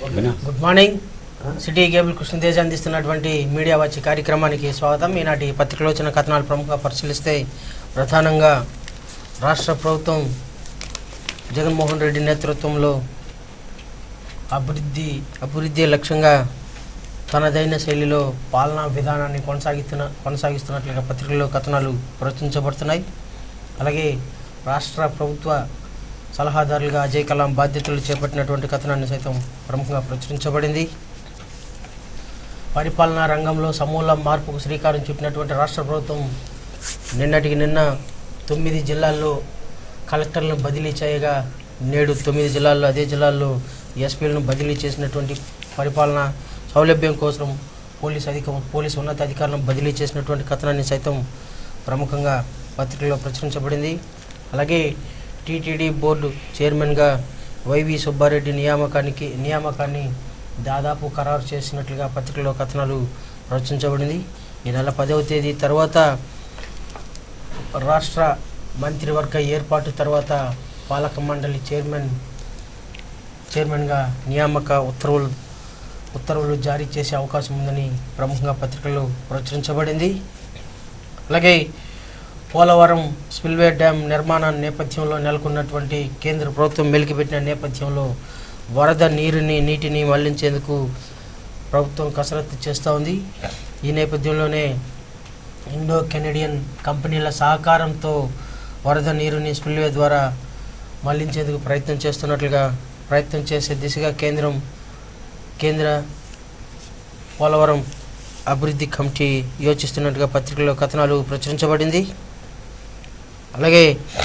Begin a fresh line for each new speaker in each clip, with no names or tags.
Good morning city cable Krishnateja అందిస్తున్నటువంటి media వచ్చి కార్యక్రమానికి స్వాగతం ఈనాటి పత్రికలో వచ్చిన కథనాలు ప్రముఖంగా పరిశీలిస్తే ప్రధానంగా రాష్ట్ర ప్రభుత్వం జగన్మోహన్ రెడ్డి నేతృత్వంలో అభివృద్ధి అభివృద్ధి లక్ష్యంగా తనదైన శైలిలో పాలనా విధానాన్ని కొనసాగిస్తున్న కొనసాగిస్తున్నట్లుగా పత్రికల్లో కథనాలు ప్రచురించబడుతున్నాయి అలాగే రాష్ట్ర ప్రభుత్వ సలహాదారులుగా అజయ్ కలాం బాధ్యతలు చేపట్టినటువంటి కథనాన్ని సైతం ప్రముఖంగా ప్రచురించబడింది పరిపాలనా రంగంలో సమూల మార్పుకు శ్రీకారం చుట్టినటువంటి రాష్ట్ర ప్రభుత్వం నిన్నటికి నిన్న తొమ్మిది జిల్లాల్లో కలెక్టర్లను బదిలీ చేయగా నేడు తొమ్మిది జిల్లాల్లో అదే జిల్లాల్లో ఎస్పీలను బదిలీ చేసినటువంటి పరిపాలన సౌలభ్యం కోసం పోలీస్ అధిక పోలీస్ ఉన్నతాధికారులను బదిలీ చేసినటువంటి కథనాన్ని సైతం ప్రముఖంగా పత్రికలో ప్రచురించబడింది అలాగే టీటీడీ బోర్డు చైర్మన్గా వైవి సుబ్బారెడ్డి నియామకానికి నియామకాన్ని దాదాపు ఖరారు చేసినట్లుగా పత్రికలో కథనాలు ప్రచురించబడింది ఈ నెల పదవ తేదీ తర్వాత రాష్ట్ర మంత్రివర్గ ఏర్పాటు తర్వాత పాలక మండలి చైర్మన్ చైర్మన్గా నియామక ఉత్తర్వులు ఉత్తర్వులు జారీ చేసే అవకాశం ఉందని ప్రముఖంగా పత్రికల్లో ప్రచురించబడింది అలాగే పోలవరం స్పిల్వే డ్యామ్ నిర్మాణ నేపథ్యంలో నెలకొన్నటువంటి కేంద్ర ప్రభుత్వం మెలికిపెట్టిన నేపథ్యంలో వరద నీరుని నీటిని మళ్లించేందుకు ప్రభుత్వం కసరత్తు చేస్తూ ఉంది ఈ నేపథ్యంలోనే ఇండో కెనడియన్ కంపెనీల సహకారంతో వరద నీరుని స్పిల్వే ద్వారా మళ్లించేందుకు ప్రయత్నం చేస్తున్నట్లుగా ప్రయత్నం చేసే దిశగా కేంద్రం కేంద్ర పోలవరం అభివృద్ధి కమిటీ యోచిస్తున్నట్టుగా పత్రికల్లో కథనాలు ప్రచురించబడింది అలాగే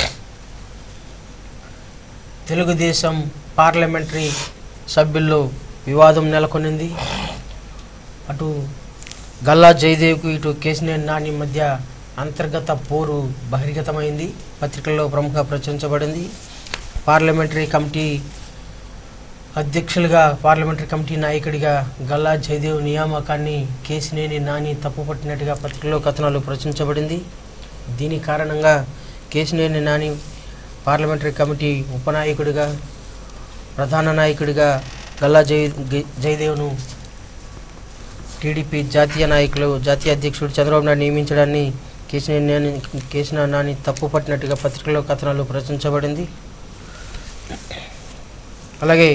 తెలుగుదేశం పార్లమెంటరీ సభ్యుల్లో వివాదం నెలకొనింది అటు గల్లా జయదేవ్కు ఇటు కేసినేని నాని మధ్య అంతర్గత పోరు బహిర్గతమైంది పత్రికల్లో ప్రముఖ ప్రచురించబడింది పార్లమెంటరీ కమిటీ అధ్యక్షులుగా పార్లమెంటరీ కమిటీ నాయకుడిగా గల్లా జయదేవ్ నియామకాన్ని కేసినేని నాని తప్పుపట్టినట్టుగా పత్రికలో కథనాలు ప్రచురించబడింది దీని కారణంగా కేసినేని నాని పార్లమెంటరీ కమిటీ ఉపనాయకుడిగా ప్రధాన నాయకుడిగా గల్లా జయ గ- జయదేవ్ను టీడీపీ జాతీయ నాయకులు జాతీయ అధ్యక్షుడు చంద్రబాబు నాయుడు నియమించడాన్ని కేసినేని నాని కేసినేని నాని తప్పుపట్టినట్టుగా పత్రికలో కథనాలు ప్రచురించబడింది అలాగే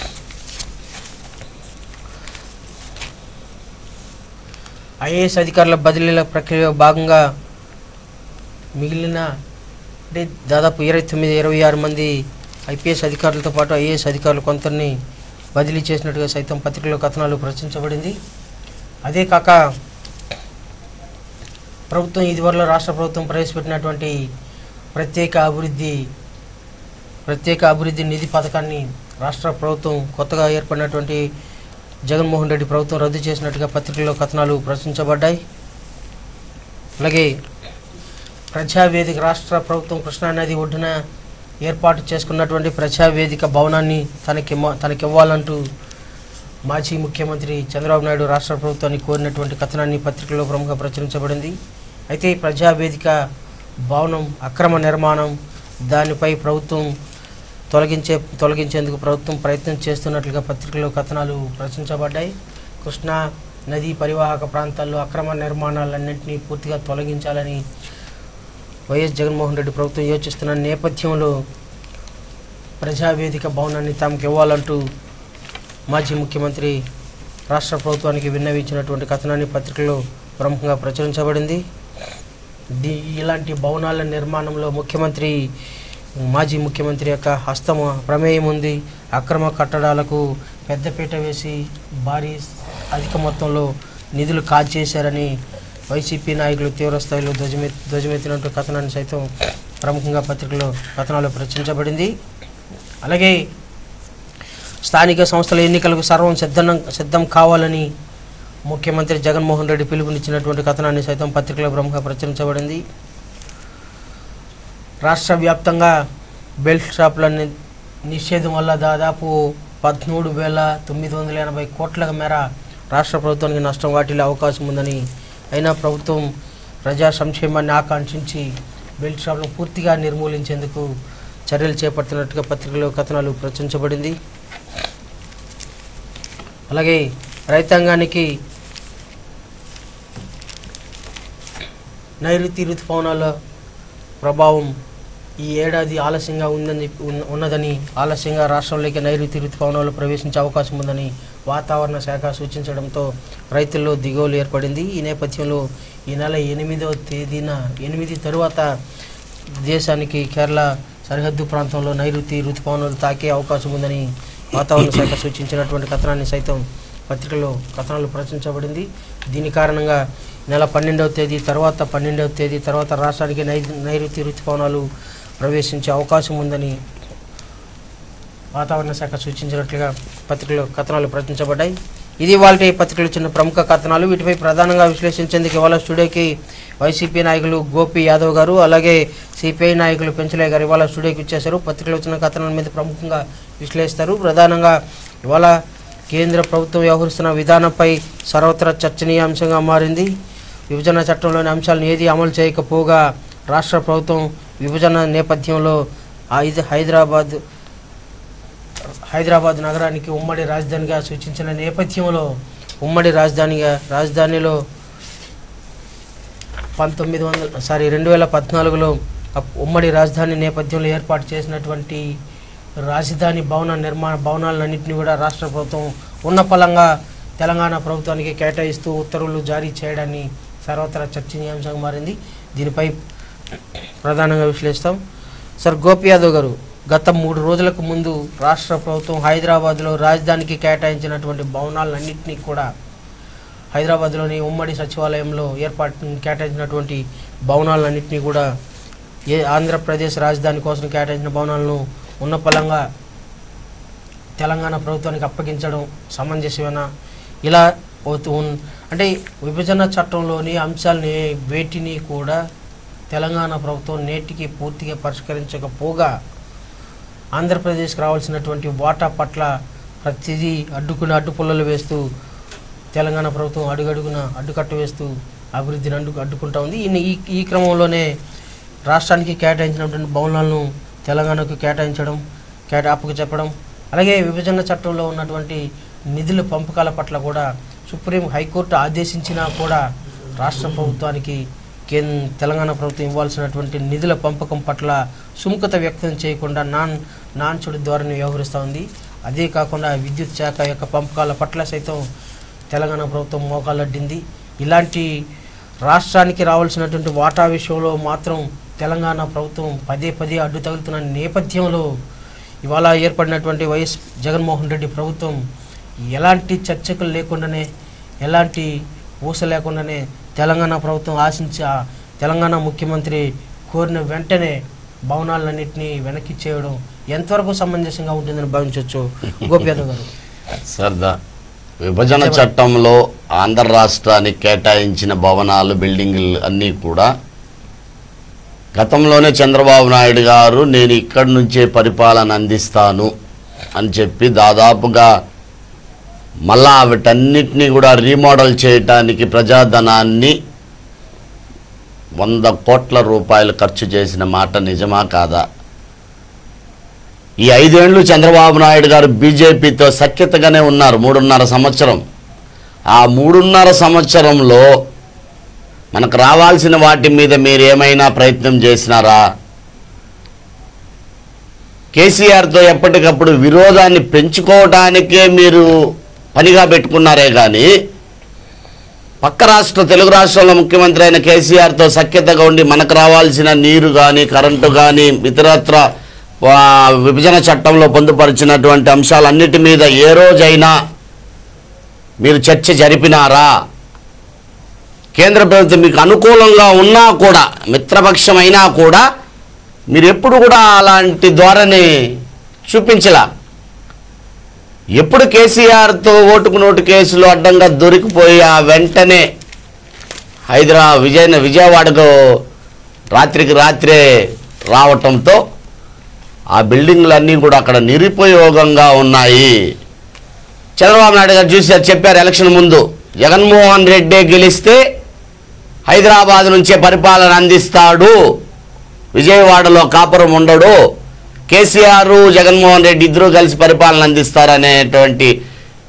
ఐఏఎస్ అధికారుల బదిలీల ప్రక్రియలో భాగంగా మిగిలిన అంటే దాదాపు ఇరవై తొమ్మిది ఇరవై ఆరు మంది ఐపీఎస్ అధికారులతో పాటు ఐఏఎస్ అధికారులు కొందరిని బదిలీ చేసినట్టుగా సైతం పత్రికలో కథనాలు ప్రచురించబడింది అదే కాక ప్రభుత్వం ఇదివరలో రాష్ట్ర ప్రభుత్వం ప్రవేశపెట్టినటువంటి ప్రత్యేక అభివృద్ధి ప్రత్యేక అభివృద్ధి నిధి పథకాన్ని రాష్ట్ర ప్రభుత్వం కొత్తగా ఏర్పడినటువంటి జగన్మోహన్ రెడ్డి ప్రభుత్వం రద్దు చేసినట్టుగా పత్రికల్లో కథనాలు ప్రచురించబడ్డాయి అలాగే ప్రజావేదిక రాష్ట్ర ప్రభుత్వం కృష్ణానది ఒడ్డున ఏర్పాటు చేసుకున్నటువంటి ప్రజావేదిక భవనాన్ని తనకి తనకివ్వాలంటూ మాజీ ముఖ్యమంత్రి చంద్రబాబు నాయుడు రాష్ట్ర ప్రభుత్వాన్ని కోరినటువంటి కథనాన్ని పత్రికలో ప్రముఖ ప్రచురించబడింది అయితే ఈ ప్రజావేదిక భవనం అక్రమ నిర్మాణం దానిపై ప్రభుత్వం తొలగించే తొలగించేందుకు ప్రభుత్వం ప్రయత్నం చేస్తున్నట్లుగా పత్రికలో కథనాలు ప్రచురించబడ్డాయి కృష్ణా నదీ పరివాహక ప్రాంతాల్లో అక్రమ నిర్మాణాలన్నింటినీ పూర్తిగా తొలగించాలని వైఎస్ జగన్మోహన్ రెడ్డి ప్రభుత్వం యోచిస్తున్న నేపథ్యంలో ప్రజావేదిక భవనాన్ని తమకు ఇవ్వాలంటూ మాజీ ముఖ్యమంత్రి రాష్ట్ర ప్రభుత్వానికి విన్నవించినటువంటి కథనాన్ని పత్రికలో ప్రముఖంగా ప్రచురించబడింది దీ ఇలాంటి భవనాల నిర్మాణంలో ముఖ్యమంత్రి మాజీ ముఖ్యమంత్రి యొక్క హస్తం ప్రమేయం ఉంది అక్రమ కట్టడాలకు పెద్దపీట వేసి భారీ అధిక మొత్తంలో నిధులు కాల్చేశారని వైసీపీ నాయకులు తీవ్రస్థాయిలో ధ్వజమె ధ్వజమెత్తినట్టు కథనాన్ని సైతం ప్రముఖంగా పత్రికలో కథనాలు ప్రచురించబడింది అలాగే స్థానిక సంస్థల ఎన్నికలకు సర్వం సిద్ధం సిద్ధం కావాలని ముఖ్యమంత్రి జగన్మోహన్ రెడ్డి పిలుపునిచ్చినటువంటి కథనాన్ని సైతం పత్రికలో ప్రముఖ ప్రచురించబడింది రాష్ట్ర వ్యాప్తంగా బెల్ట్ షాపుల ని- నిషేధం వల్ల దాదాపు పదమూడు వేల తొమ్మిది వందల ఎనభై కోట్ల మేర రాష్ట్ర ప్రభుత్వానికి నష్టం వాటిల్లే అవకాశం ఉందని అయినా ప్రభుత్వం ప్రజా సంక్షేమాన్ని ఆకాంక్షించి బెల్ట్ షాపులను పూర్తిగా నిర్మూలించేందుకు చర్యలు చేపడుతున్నట్టుగా పత్రికలో కథనాలు ప్రచురించబడింది అలాగే రైతాంగానికి నైరుతి ఋతుపవనాల ప్రభావం ఈ ఏడాది ఆలస్యంగా ఉందని చెప్పి ఉన్న- ఉన్నదని ఆలస్యంగా రాష్ట్రంలోకి నైరుతి ఋతుపవనాలు ప్రవేశించే అవకాశం ఉందని వాతావరణ శాఖ సూచించడంతో రైతుల్లో దిగువలు ఏర్పడింది ఈ నేపథ్యంలో ఈ నెల ఎనిమిదవ తేదీన ఎనిమిది తరువాత దేశానికి కేరళ సరిహద్దు ప్రాంతంలో నైరుతి ఋతుపవనాలు తాకే అవకాశం ఉందని వాతావరణ శాఖ సూచించినటువంటి కథనాన్ని సైతం పత్రికలో కథనాలు ప్రచురించబడింది దీని కారణంగా నెల పన్నెండవ తేదీ తర్వాత పన్నెండవ తేదీ తర్వాత రాష్ట్రానికి నై నైరుతి ఋతుపవనాలు ప్రవేశించే అవకాశం ఉందని వాతావరణ శాఖ సూచించినట్లుగా పత్రికలో కథనాలు ప్రచురించబడ్డాయి ఇది వాళ్ళ పత్రికలు ఇచ్చిన ప్రముఖ కథనాలు వీటిపై ప్రధానంగా విశ్లేషించేందుకు ఇవాళ స్టూడియోకి వైసీపీ నాయకులు గోపి యాదవ్ గారు అలాగే సిపిఐ నాయకులు పెంచలయ్య గారు ఇవాళ స్టూడియోకి ఇచ్చేశారు పత్రికలు వచ్చిన కథనాల మీద ప్రముఖంగా విశ్లేషిస్తారు ప్రధానంగా ఇవాళ కేంద్ర ప్రభుత్వం వ్యవహరిస్తున్న విధానంపై సర్వత్రా చర్చనీయాంశంగా మారింది విభజన చట్టంలోని అంశాలను ఏది అమలు చేయకపోగా రాష్ట్ర ప్రభుత్వం విభజన నేపథ్యంలో ఐదు హైదరాబాద్ హైదరాబాద్ నగరానికి ఉమ్మడి రాజధానిగా సూచించిన నేపథ్యంలో ఉమ్మడి రాజధానిగా రాజధానిలో పంతొమ్మిది వందల సారీ రెండు వేల పద్నాలుగులో అప్- ఉమ్మడి రాజధాని నేపథ్యంలో ఏర్పాటు చేసినటువంటి రాజధాని భవన నిర్మాణ భవనాలన్నింటినీ కూడా రాష్ట్ర ప్రభుత్వం ఉన్న పలంగా తెలంగాణ ప్రభుత్వానికి కేటాయిస్తూ ఉత్తర్వులు జారీ చేయడాన్ని సర్వత్రా చర్చనీయాంశంగా మారింది దీనిపై ప్రధానంగా విశ్లేషిస్తాం సార్ గోపి యాదవ్ గారు గత మూడు రోజులకు ముందు రాష్ట్ర ప్రభుత్వం హైదరాబాద్లో రాజధానికి కేటాయించినటువంటి భవనాలన్నింటినీ కూడా హైదరాబాద్లోని ఉమ్మడి సచివాలయంలో ఏర్పాటు కేటాయించినటువంటి భవనాలన్నింటినీ కూడా ఏ ఆంధ్రప్రదేశ్ రాజధాని కోసం కేటాయించిన భవనాలను ఉన్న పలంగా తెలంగాణ ప్రభుత్వానికి అప్పగించడం సమంజసమేనా ఇలా అవుతూ ఉన్- అంటే విభజన చట్టంలోని అంశాలని వేటిని కూడా తెలంగాణ ప్రభుత్వం నేటికి పూర్తిగా పరిష్కరించకపోగా ఆంధ్రప్రదేశ్కి రావాల్సినటువంటి వాటా పట్ల ప్రతిదీ అడ్డుకుని అడ్డుపుల్లలు వేస్తూ తెలంగాణ ప్రభుత్వం అడుగడుగున అడ్డుకట్ట వేస్తూ అభివృద్ధిని అడ్డు అడ్డుకుంటా ఉంది ఈ ఈ ఈ క్రమంలోనే రాష్ట్రానికి కేటాయించినటువంటి భవనాలను తెలంగాణకు కేటాయించడం కేటా అప్పుకు చెప్పడం అలాగే విభజన చట్టంలో ఉన్నటువంటి నిధుల పంపకాల పట్ల కూడా సుప్రీం హైకోర్టు ఆదేశించినా కూడా రాష్ట్ర ప్రభుత్వానికి కేం తెలంగాణ ప్రభుత్వం ఇవ్వాల్సినటువంటి నిధుల పంపకం పట్ల సుముఖత వ్యక్తం చేయకుండా నాన్ నాన్ చుడి ధోరణి వ్యవహరిస్తూ ఉంది అదే కాకుండా విద్యుత్ శాఖ యొక్క పంపకాల పట్ల సైతం తెలంగాణ ప్రభుత్వం మోకాలడ్డింది ఇలాంటి రాష్ట్రానికి రావాల్సినటువంటి వాటా విషయంలో మాత్రం తెలంగాణ ప్రభుత్వం పదే పదే అడ్డు తగులుతున్న నేపథ్యంలో ఇవాళ ఏర్పడినటువంటి వైఎస్ జగన్మోహన్ రెడ్డి ప్రభుత్వం ఎలాంటి చర్చకులు లేకుండానే ఎలాంటి ఊస లేకుండానే తెలంగాణ ప్రభుత్వం ఆశించి ఆ తెలంగాణ ముఖ్యమంత్రి కోరిన వెంటనే భవనాలన్నింటినీ వెనక్కి చేయడం ఎంతవరకు సమంజసంగా ఉంటుందని భావించవచ్చు గోపి యాదవ్ గారు
సార్ దా విభజన చట్టంలో ఆంధ్ర రాష్ట్రానికి కేటాయించిన భవనాలు బిల్డింగులు అన్నీ కూడా గతంలోనే చంద్రబాబు నాయుడు గారు నేను ఇక్కడి నుంచే పరిపాలన అందిస్తాను అని చెప్పి దాదాపుగా మళ్ళా వీటన్నిటినీ కూడా రీమోడల్ చేయటానికి ప్రజాధనాన్ని వంద కోట్ల రూపాయలు ఖర్చు చేసిన మాట నిజమా కాదా ఈ ఐదేళ్లు చంద్రబాబు నాయుడు గారు బీజేపీతో సఖ్యతగానే ఉన్నారు మూడున్నర సంవత్సరం ఆ మూడున్నర సంవత్సరంలో మనకు రావాల్సిన వాటి మీద మీరు ఏమైనా ప్రయత్నం చేసినారా కేసీఆర్తో ఎప్పటికప్పుడు విరోధాన్ని పెంచుకోవటానికే మీరు పనిగా పెట్టుకున్నారే కానీ పక్క రాష్ట్ర తెలుగు రాష్ట్రంలో ముఖ్యమంత్రి అయిన కేసీఆర్తో సఖ్యతగా ఉండి మనకు రావాల్సిన నీరు కానీ కరెంటు కానీ ఇతరత్ర ఆ, విభజన చట్టంలో పొందుపరిచినటువంటి అంశాలన్నిటి మీద ఏ రోజైనా మీరు చర్చ జరిపినారా కేంద్ర ప్రభుత్వం మీకు అనుకూలంగా ఉన్నా కూడా మిత్రపక్షం అయినా కూడా మీరు ఎప్పుడు కూడా అలాంటి ధోరణి చూపించలా ఎప్పుడు కేసీఆర్తో ఓటుకు నోటు కేసులో అడ్డంగా దొరికిపోయి ఆ వెంటనే హైదరా విజయ విజయవాడకు రాత్రికి రాత్రే రావటంతో ఆ బిల్డింగ్లన్నీ కూడా అక్కడ నిరుపయోగంగా ఉన్నాయి చంద్రబాబు నాయుడు గారు చూసి చెప్పారు ఎలక్షన్ ముందు జగన్మోహన్ రెడ్డి గెలిస్తే హైదరాబాద్ నుంచే పరిపాలన అందిస్తాడు విజయవాడలో కాపురం ఉండడు కేసీఆర్ జగన్మోహన్ రెడ్డి ఇద్దరూ కలిసి పరిపాలన అందిస్తారనేటువంటి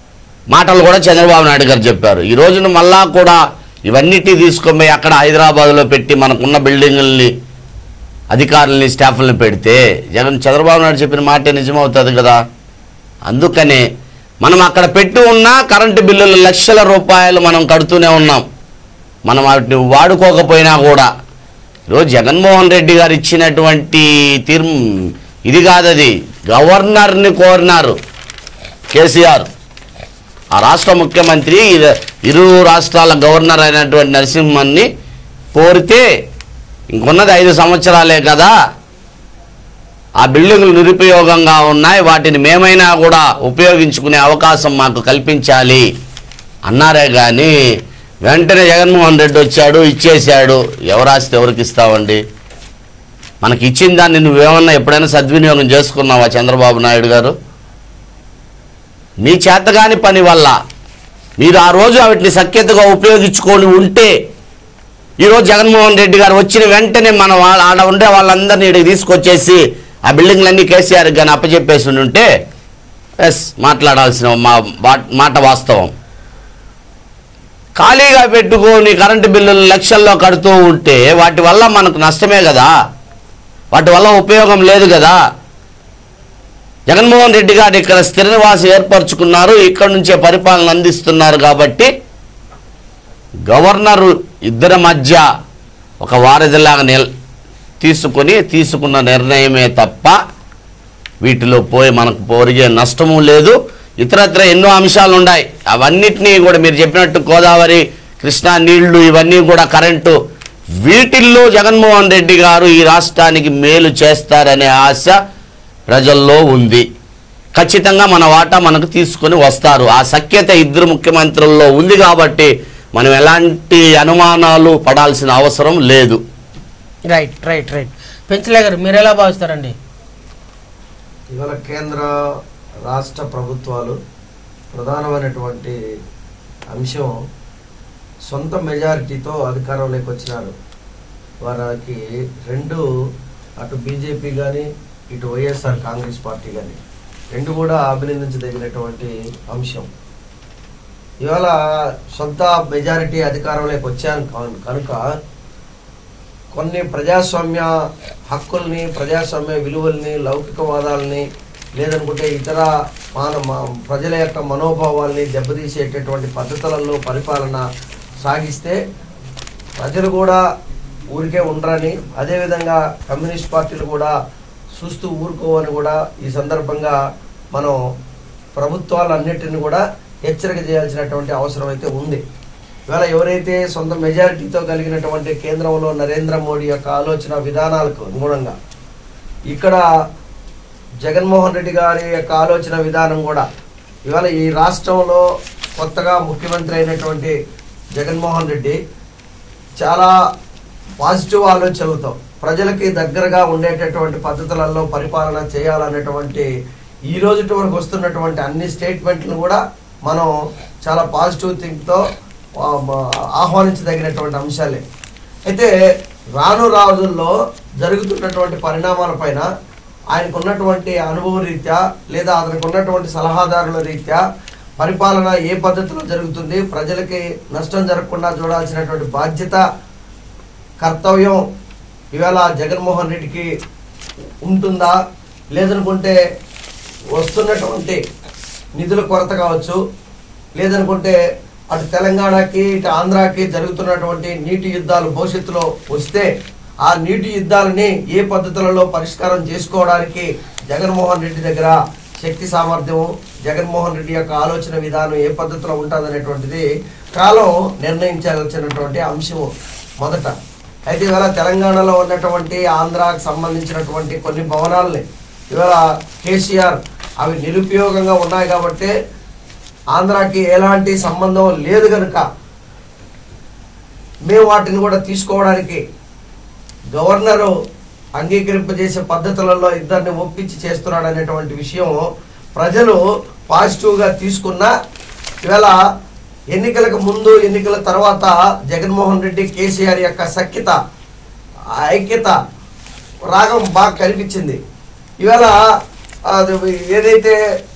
మాటలు కూడా చంద్రబాబు నాయుడు గారు చెప్పారు ఈ రోజున మళ్ళా కూడా ఇవన్నిటి తీసుకొని పోయి అక్కడ హైదరాబాద్లో పెట్టి మనకున్న బిల్డింగుల్ని అధికారుల్ని స్టాఫ్ని పెడితే జగన్ చంద్రబాబు నాయుడు చెప్పిన మాటే నిజమవుతుంది కదా అందుకనే మనం అక్కడ పెట్టి ఉన్న కరెంటు బిల్లులు లక్షల రూపాయలు మనం కడుతూనే ఉన్నాం మనం వాటిని వాడుకోకపోయినా కూడా ఈరోజు జగన్మోహన్ రెడ్డి గారు ఇచ్చినటువంటి తీర్ ఇది కాదది గవర్నర్ని కోరినారు కేసీఆర్ ఆ రాష్ట్ర ముఖ్యమంత్రి ఇరు- ఇరు రాష్ట్రాల గవర్నర్ అయినటువంటి నరసింహన్ని కోరితే ఇంకొన్నది ఐదు సంవత్సరాలే కదా ఆ బిల్డింగులు నిరుపయోగంగా ఉన్నాయి వాటిని మేమైనా కూడా ఉపయోగించుకునే అవకాశం మాకు కల్పించాలి అన్నారే కానీ వెంటనే జగన్మోహన్ రెడ్డి వచ్చాడు ఇచ్చేశాడు ఎవరాస్తే ఎవరికి ఇస్తావండి మనకి ఇచ్చిన దాన్ని నువ్వేమన్నా ఎప్పుడైనా సద్వినియోగం చేసుకున్నావా చంద్రబాబు నాయుడు గారు మీ చేతగాని పని వల్ల మీరు ఆ రోజు వాటిని సఖ్యతగా ఉపయోగించుకొని ఉంటే ఈరోజు జగన్మోహన్ రెడ్డి గారు వచ్చిన వెంటనే మన వాళ్ళ ఆడ ఉండే వాళ్ళందరినీ ఇక్కడికి తీసుకొచ్చేసి ఆ బిల్డింగ్లన్నీ కేసీఆర్ కానీ అప్పచెప్పేసి ఉంటే ఎస్ మాట్లాడాల్సిన మా బా- మాట వాస్తవం ఖాళీగా పెట్టుకొని కరెంటు బిల్లులు లక్షల్లో కడుతూ ఉంటే వాటి వల్ల మనకు నష్టమే కదా వాటి వల్ల ఉపయోగం లేదు కదా జగన్మోహన్ రెడ్డి గారు ఇక్కడ స్థిర నివాసం ఏర్పరచుకున్నారు ఇక్కడ నుంచే పరిపాలన అందిస్తున్నారు కాబట్టి గవర్నరు ఇద్దరి మధ్య ఒక వారధిలాగా నిల్ తీసుకొని తీసుకున్న నిర్ణయమే తప్ప వీటిలో పోయి మనకు పోరిగే నష్టము లేదు ఇతరత్ర ఎన్నో అంశాలు ఉన్నాయి అవన్నిటినీ కూడా మీరు చెప్పినట్టు గోదావరి కృష్ణా నీళ్లు ఇవన్నీ కూడా కరెంటు వీటిల్లో జగన్మోహన్ రెడ్డి గారు ఈ రాష్ట్రానికి మేలు చేస్తారనే ఆశ ప్రజల్లో ఉంది ఖచ్చితంగా మన వాటా మనకు తీసుకొని వస్తారు ఆ సఖ్యత ఇద్దరు ముఖ్యమంత్రుల్లో ఉంది కాబట్టి మనం ఎలాంటి అనుమానాలు పడాల్సిన అవసరం లేదు
రైట్ రైట్ రైట్ పెంచలే గారు మీరు ఎలా భావిస్తారండి
ఇవాళ కేంద్ర రాష్ట్ర ప్రభుత్వాలు ప్రధానమైనటువంటి అంశం సొంత మెజారిటీతో అధికారంలోకి వచ్చినారు వారికి రెండు అటు బీజేపీ కానీ ఇటు వైఎస్ఆర్ కాంగ్రెస్ పార్టీ కానీ రెండు కూడా అభినందించదగినటువంటి అంశం ఇవాళ సొంత మెజారిటీ అధికారంలోకి వచ్చాను కా- కనుక కొన్ని ప్రజాస్వామ్య హక్కుల్ని ప్రజాస్వామ్య విలువల్ని లౌకికవాదాలని లేదనుకుంటే ఇతర మాన మా- ప్రజల యొక్క మనోభావాల్ని దెబ్బతీసేటటువంటి పద్ధతులలో పరిపాలన సాగిస్తే ప్రజలు కూడా ఊరికే ఉండరని అదేవిధంగా కమ్యూనిస్ట్ పార్టీలు కూడా చూస్తూ ఊరుకోవని కూడా ఈ సందర్భంగా మనం ప్రభుత్వాలన్నిటిని కూడా హెచ్చరిక చేయాల్సినటువంటి అవసరం అయితే ఉంది ఇవాళ ఎవరైతే సొంత మెజారిటీతో కలిగినటువంటి కేంద్రంలో నరేంద్ర మోడీ యొక్క ఆలోచన విధానాలకు అనుగుణంగా ఇక్కడ జగన్మోహన్ రెడ్డి గారి యొక్క ఆలోచన విధానం కూడా ఇవాళ ఈ రాష్ట్రంలో కొత్తగా ముఖ్యమంత్రి అయినటువంటి జగన్మోహన్ రెడ్డి చాలా పాజిటివ్ ఆలోచనలతో ప్రజలకి దగ్గరగా ఉండేటటువంటి పద్ధతులలో పరిపాలన చేయాలనేటువంటి ఈ రోజుటి వరకు వస్తున్నటువంటి అన్ని స్టేట్మెంట్లు కూడా మనం చాలా పాజిటివ్ థింక్తో ఆహ్వానించదగినటువంటి అంశాలే అయితే రాను రోజుల్లో జరుగుతున్నటువంటి పరిణామాలపైన ఆయనకు ఉన్నటువంటి అనుభవ రీత్యా లేదా అతనికి ఉన్నటువంటి సలహాదారుల రీత్యా పరిపాలన ఏ పద్ధతిలో జరుగుతుంది ప్రజలకి నష్టం జరగకుండా చూడాల్సినటువంటి బాధ్యత కర్తవ్యం ఇవాళ జగన్మోహన్ రెడ్డికి ఉంటుందా లేదనుకుంటే వస్తున్నటువంటి నిధుల కొరత కావచ్చు లేదనుకుంటే అటు తెలంగాణకి ఇటు ఆంధ్రాకి జరుగుతున్నటువంటి నీటి యుద్ధాలు భవిష్యత్తులో వస్తే ఆ నీటి యుద్ధాలని ఏ పద్ధతులలో పరిష్కారం చేసుకోవడానికి జగన్మోహన్ రెడ్డి దగ్గర శక్తి సామర్థ్యం జగన్మోహన్ రెడ్డి యొక్క ఆలోచన విధానం ఏ పద్ధతిలో ఉంటుందనేటువంటిది కాలం నిర్ణయించాల్సినటువంటి అంశం మొదట అయితే ఇవాళ తెలంగాణలో ఉన్నటువంటి ఆంధ్రాకు సంబంధించినటువంటి కొన్ని భవనాలని ఇవాళ కేసీఆర్ అవి నిరుపయోగంగా ఉన్నాయి కాబట్టి ఆంధ్రాకి ఎలాంటి సంబంధం లేదు కనుక మేము వాటిని కూడా తీసుకోవడానికి గవర్నరు అంగీకరింపజేసే పద్ధతులలో ఇద్దరిని ఒప్పించి చేస్తున్నాడు అనేటువంటి విషయం ప్రజలు పాజిటివ్గా తీసుకున్న ఇవాళ ఎన్నికలకు ముందు ఎన్నికల తర్వాత జగన్మోహన్ రెడ్డి కేసీఆర్ యొక్క సఖ్యత ఐక్యత రాగం బాగా కనిపించింది ఇవాళ అది ఏదైతే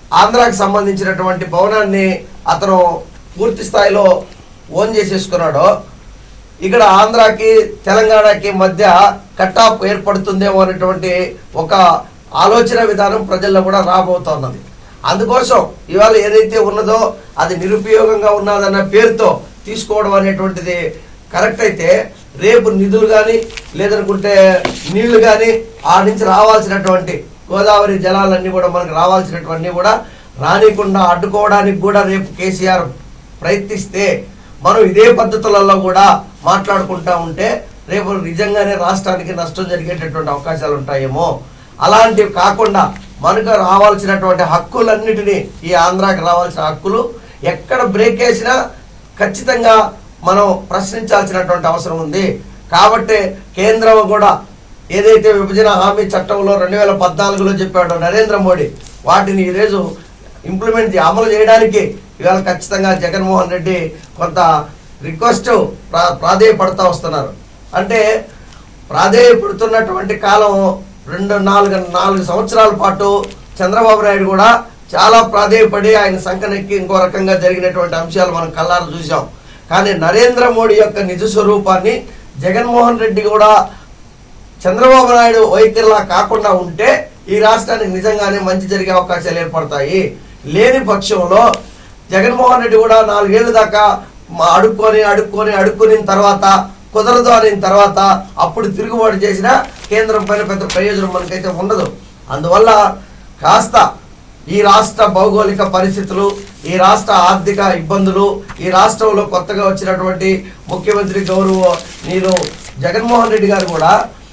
ఆంధ్రాకి సంబంధించినటువంటి భవనాన్ని అతను పూర్తి స్థాయిలో ఓన్ చేసేసుకున్నాడో ఇక్కడ ఆంధ్రాకి తెలంగాణకి మధ్య కట్టాప్ ఏర్పడుతుందేమో అనేటువంటి ఒక ఆలోచన విధానం ప్రజల్లో కూడా రాబోతున్నది అందుకోసం ఇవాళ ఏదైతే ఉన్నదో అది నిరుపయోగంగా ఉన్నదన్న పేరుతో తీసుకోవడం అనేటువంటిది కరెక్ట్ అయితే రేపు నిధులు కానీ లేదనుకుంటే నీళ్లు కానీ ఆ నుంచి రావాల్సినటువంటి గోదావరి జలాలన్నీ కూడా మనకు రావాల్సినటువంటి కూడా రానికుండా అడ్డుకోవడానికి కూడా రేపు కేసీఆర్ ప్రయత్నిస్తే మనం ఇదే పద్ధతులలో కూడా మాట్లాడుకుంటా ఉంటే రేపు నిజంగానే రాష్ట్రానికి నష్టం జరిగేటటువంటి అవకాశాలు ఉంటాయేమో అలాంటివి కాకుండా మనకు రావాల్సినటువంటి హక్కులన్నిటినీ ఈ ఆంధ్రాకి రావాల్సిన హక్కులు ఎక్కడ బ్రేక్ వేసినా ఖచ్చితంగా మనం ప్రశ్నించాల్సినటువంటి అవసరం ఉంది కాబట్టి కేంద్రం కూడా ఏదైతే విభజన హామీ చట్టంలో రెండు వేల పద్నాలుగులో చెప్పాడో నరేంద్ర మోడీ వాటిని ఈరోజు ఇంప్లిమెంట్ చే- అమలు చేయడానికి ఇవాళ ఖచ్చితంగా జగన్మోహన్ రెడ్డి కొంత రిక్వెస్ట్ ప్రా ప్రాధేయపడతా వస్తున్నారు అంటే ప్రాధేయపడుతున్నటువంటి కాలం రెండు నాలుగు నాలుగు సంవత్సరాల పాటు చంద్రబాబు నాయుడు కూడా చాలా ప్రాధేయపడి ఆయన సంకనెక్కి ఇంకో రకంగా జరిగినటువంటి అంశాలు మనం కళ్ళారు చూసాం కానీ నరేంద్ర మోడీ యొక్క నిజ స్వరూపాన్ని జగన్మోహన్ రెడ్డి కూడా చంద్రబాబు నాయుడు వైఖరిలా కాకుండా ఉంటే ఈ రాష్ట్రానికి నిజంగానే మంచి జరిగే అవకాశాలు ఏర్పడతాయి లేని పక్షంలో జగన్మోహన్ రెడ్డి కూడా నాలుగేళ్ల దాకా మా అడుక్కొని అడుక్కొని అడుక్కుని తర్వాత కుదరదు అనిన తర్వాత అప్పుడు తిరుగుబాటు చేసిన కేంద్రం పైన పెద్ద ప్రయోజనం మనకైతే ఉండదు అందువల్ల కాస్త ఈ రాష్ట్ర భౌగోళిక పరిస్థితులు ఈ రాష్ట్ర ఆర్థిక ఇబ్బందులు ఈ రాష్ట్రంలో కొత్తగా వచ్చినటువంటి ముఖ్యమంత్రి గౌరవ నీరు జగన్మోహన్ రెడ్డి గారు కూడా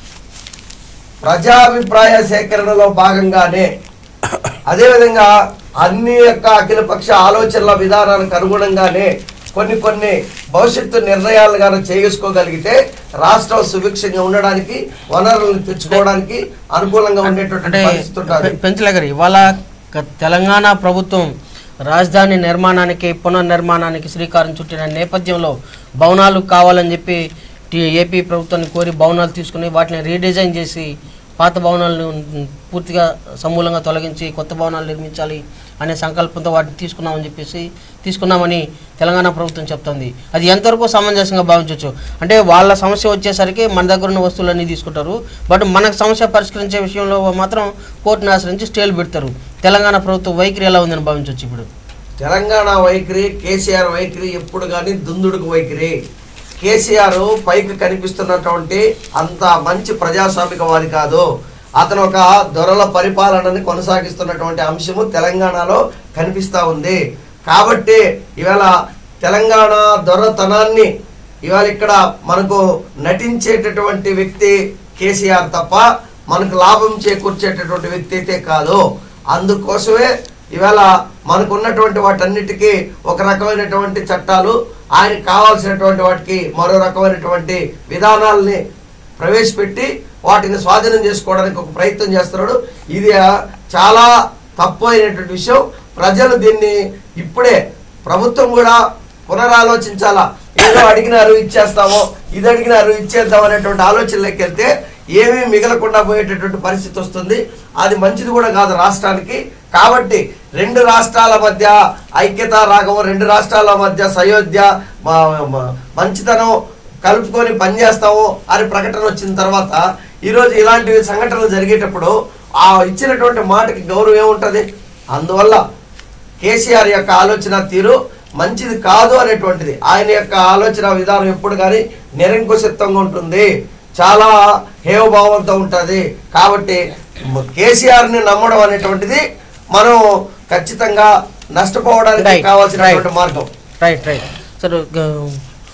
ప్రజాభిప్రాయ సేకరణలో భాగంగానే అదేవిధంగా అన్ని యొక్క అఖిలపక్ష ఆలోచనల విధానానికి అనుగుణంగానే కొన్ని కొన్ని భవిష్యత్తు నిర్ణయాలు గాను చేసుకోగలిగితే రాష్ట్రం సుభిక్షంగా ఉండడానికి వనరులను తెచ్చుకోవడానికి అనుకూలంగా ఉండేటువంటి
అంటే
పరిస్థితి ఉంటుంది
పె- పెంచలే గారు ఇవాళ క- తెలంగాణ ప్రభుత్వం రాజధాని నిర్మాణానికి పునర్నిర్మాణానికి శ్రీకారం చుట్టిన నేపథ్యంలో భవనాలు కావాలని చెప్పి టి- ఏపీ ప్రభుత్వాన్ని కోరి భవనాలు తీసుకుని వాటిని రీడిజైన్ చేసి పాత భవనాలను పూర్తిగా సమూలంగా తొలగించి కొత్త భవనాలు నిర్మించాలి అనే సంకల్పంతో వాటిని తీసుకున్నామని చెప్పేసి తీసుకున్నామని తెలంగాణ ప్రభుత్వం చెప్తుంది అది ఎంతవరకు సమంజసంగా భావించవచ్చు అంటే వాళ్ళ సమస్య వచ్చేసరికి మన దగ్గర ఉన్న వస్తువులన్నీ తీసుకుంటారు బట్ మనకు సమస్య పరిష్కరించే విషయంలో మాత్రం కోర్టును ఆశ్రయించి స్టేలు పెడతారు తెలంగాణ ప్రభుత్వం వైఖరి ఎలా ఉందని భావించవచ్చు ఇప్పుడు
తెలంగాణ వైఖరి కేసీఆర్ వైఖరి ఎప్పుడు కానీ దుందుడుకు వైఖరి కేసీఆర్ పైకి కనిపిస్తున్నటువంటి అంత మంచి ప్రజాస్వామికవాది కాదు అతను ఒక దొరల పరిపాలనని కొనసాగిస్తున్నటువంటి అంశము తెలంగాణలో కనిపిస్తా ఉంది కాబట్టి ఇవాళ తెలంగాణ దొరతనాన్ని ఇవాళ ఇక్కడ మనకు నటించేటటువంటి వ్యక్తి కేసీఆర్ తప్ప మనకు లాభం చేకూర్చేటటువంటి వ్యక్తి అయితే కాదు అందుకోసమే ఇవాళ మనకు ఉన్నటువంటి వాటన్నిటికీ ఒక రకమైనటువంటి చట్టాలు ఆయనకు కావాల్సినటువంటి వాటికి మరో రకమైనటువంటి విధానాలని ప్రవేశపెట్టి వాటిని స్వాధీనం చేసుకోవడానికి ఒక ప్రయత్నం చేస్తున్నాడు ఇది ఆ, చాలా తప్పు అయినటువంటి విషయం ప్రజలు దీన్ని ఇప్పుడే ప్రభుత్వం కూడా పునరాలోచించాలా ఏదో అడిగినారు ఇచ్చేస్తామో ఇది అడిగినారు ఇచ్చేద్దాం అనేటువంటి ఆలోచనలోకి వెళ్తే ఏమీ మిగలకుండా పోయేటటువంటి పరిస్థితి వస్తుంది అది మంచిది కూడా కాదు రాష్ట్రానికి కాబట్టి రెండు రాష్ట్రాల మధ్య ఐక్యత రాగం రెండు రాష్ట్రాల మధ్య సయోధ్య మ- మ- మంచితనం కలుపుకొని పనిచేస్తాము అని ప్రకటన వచ్చిన తర్వాత ఈరోజు ఇలాంటి సంఘటనలు జరిగేటప్పుడు ఆ ఇచ్చినటువంటి మాటకి గౌరవం ఏముంటుంది అందువల్ల కేసీఆర్ యొక్క ఆలోచన తీరు మంచిది కాదు అనేటువంటిది ఆయన యొక్క ఆలోచన విధానం ఎప్పుడు కానీ నిరంకుశత్వంగా ఉంటుంది చాలా హేవభావంతో ఉంటుంది కాబట్టి కేసీఆర్ని నమ్మడం అనేటువంటిది మనం ఖచ్చితంగా నష్టపోవడానికి
Right,
కావాల్సినటువంటి
right.
మార్గం
రైట్ రైట్ సరే గ-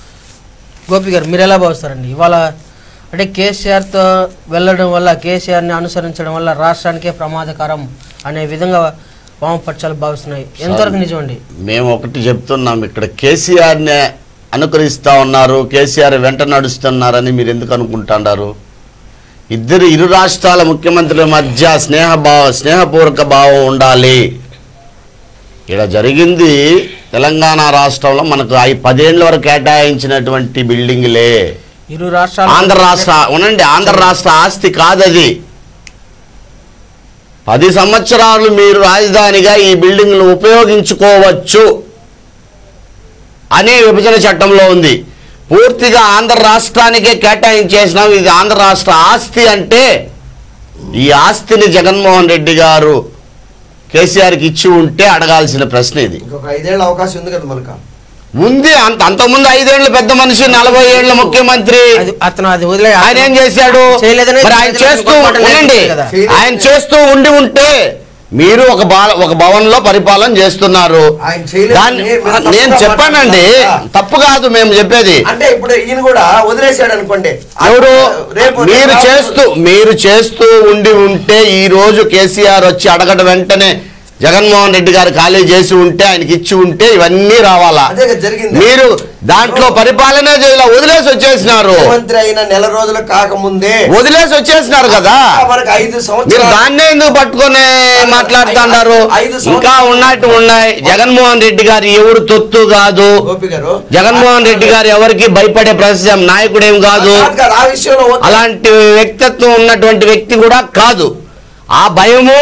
గోపి గారు మీరు ఎలా భావిస్తారండి ఇవాళ అంటే కేసీఆర్తో వెళ్ళడం వల్ల కేసీఆర్ని అనుసరించడం వల్ల రాష్ట్రానికే ప్రమాదకరం అనే విధంగా వామపక్షాలు భావిస్తున్నాయి ఎంతవరకు నిజమండి
మేము ఒకటి చెప్తున్నాం ఇక్కడ కేసీఆర్ని అనుకరిస్తూ ఉన్నారు కేసీఆర్ వెంట నడుస్తున్నారని మీరు ఎందుకు అనుకుంటున్నారు ఇద్దరు ఇరు రాష్ట్రాల ముఖ్యమంత్రుల మధ్య స్నేహ భావ స్నేహపూర్వక భావం ఉండాలి ఇక్కడ జరిగింది తెలంగాణ రాష్ట్రంలో మనకు ఐ పదేళ్ళ వరకు కేటాయించినటువంటి బిల్డింగ్లే
ఇరు రాష్ట్రాలు
ఆంధ్ర రాష్ట్ర ఉనండి ఆంధ్ర రాష్ట్ర ఆస్తి కాదది పది సంవత్సరాలు మీరు రాజధానిగా ఈ బిల్డింగ్ను ఉపయోగించుకోవచ్చు అనే విభజన చట్టంలో ఉంది పూర్తిగా ఆంధ్ర రాష్ట్రానికే కేటాయించేసినాం ఇది ఆంధ్ర రాష్ట్ర ఆస్తి అంటే ఈ ఆస్తిని జగన్మోహన్ రెడ్డి గారు కేసీఆర్కి ఇచ్చి ఉంటే అడగాల్సిన ప్రశ్న ఇది
ఇంకొక ఐదేళ్ళ అవకాశం ఉంది కదా మనకు
ఉంది అంత అంతకుముందు ఐదేళ్ల పెద్ద మనిషి నలభై ఏళ్ల ముఖ్యమంత్రి
అది అతను అది వదిలే
ఆయన ఏం చేశాడు
చేయలేదని
మరి ఆయన చేస్తూ
ఇంకొక మాట
ఉండండి
లేదు కదా.
ఆయన చేస్తూ ఉండి ఉంటే మీరు ఒక బా ఒక భవన్లో పరిపాలన చేస్తున్నారు
ఆయన చేయలేదని
దాన్ని
మీరు తప్పుగా
నేను చెప్పానండి
మాట్లాడుతున్నారు.
తప్పు కాదు మేము చెప్పేది
అంటే ఇప్పుడు ఈయన కూడా వదిలేశాడు అనుకోండి
ఎవరు
రేపు
మీరు
రేపు
చేస్తూ మీరు చేస్తూ ఉండి ఉంటే ఈ రోజు కేసీఆర్ వచ్చి అడగడం వెంటనే జగన్మోహన్ రెడ్డి గారు ఖాళీ చేసి ఉంటే ఆయనకి ఇచ్చి ఉంటే ఇవన్నీ రావాలా
అదే కదా జరిగింది
మీరు దాంట్లో పరిపాలనే చేయాల వదిలేసి వచ్చేసినారు
ముఖ్యమంత్రి అయిన నెల రోజులు కాకముందే
వదిలేసి వచ్చేసినారు కదా
మనకు ఐదు
మీరు
సంవత్సరాలు
దాన్నే ఎందుకు పట్టుకొని మాట్లాడుతున్నారు
ఐదు సంవత్సరాలు-
ఇంకా ఉన్నట్టు ఉన్నాయి జగన్మోహన్ రెడ్డి గారు ఎవరు తొత్తు కాదు
గోపి గారు
జగన్మోహన్ రెడ్డి గారు ఎవరికి భయపడే ప్రశ్న నాయకుడేం కాదు
కాదు కాదు, ఆ విషయంలో ఓకే.
అలాంటి వ్యక్తిత్వం ఉన్నటువంటి వ్యక్తి కూడా కాదు ఆ భయము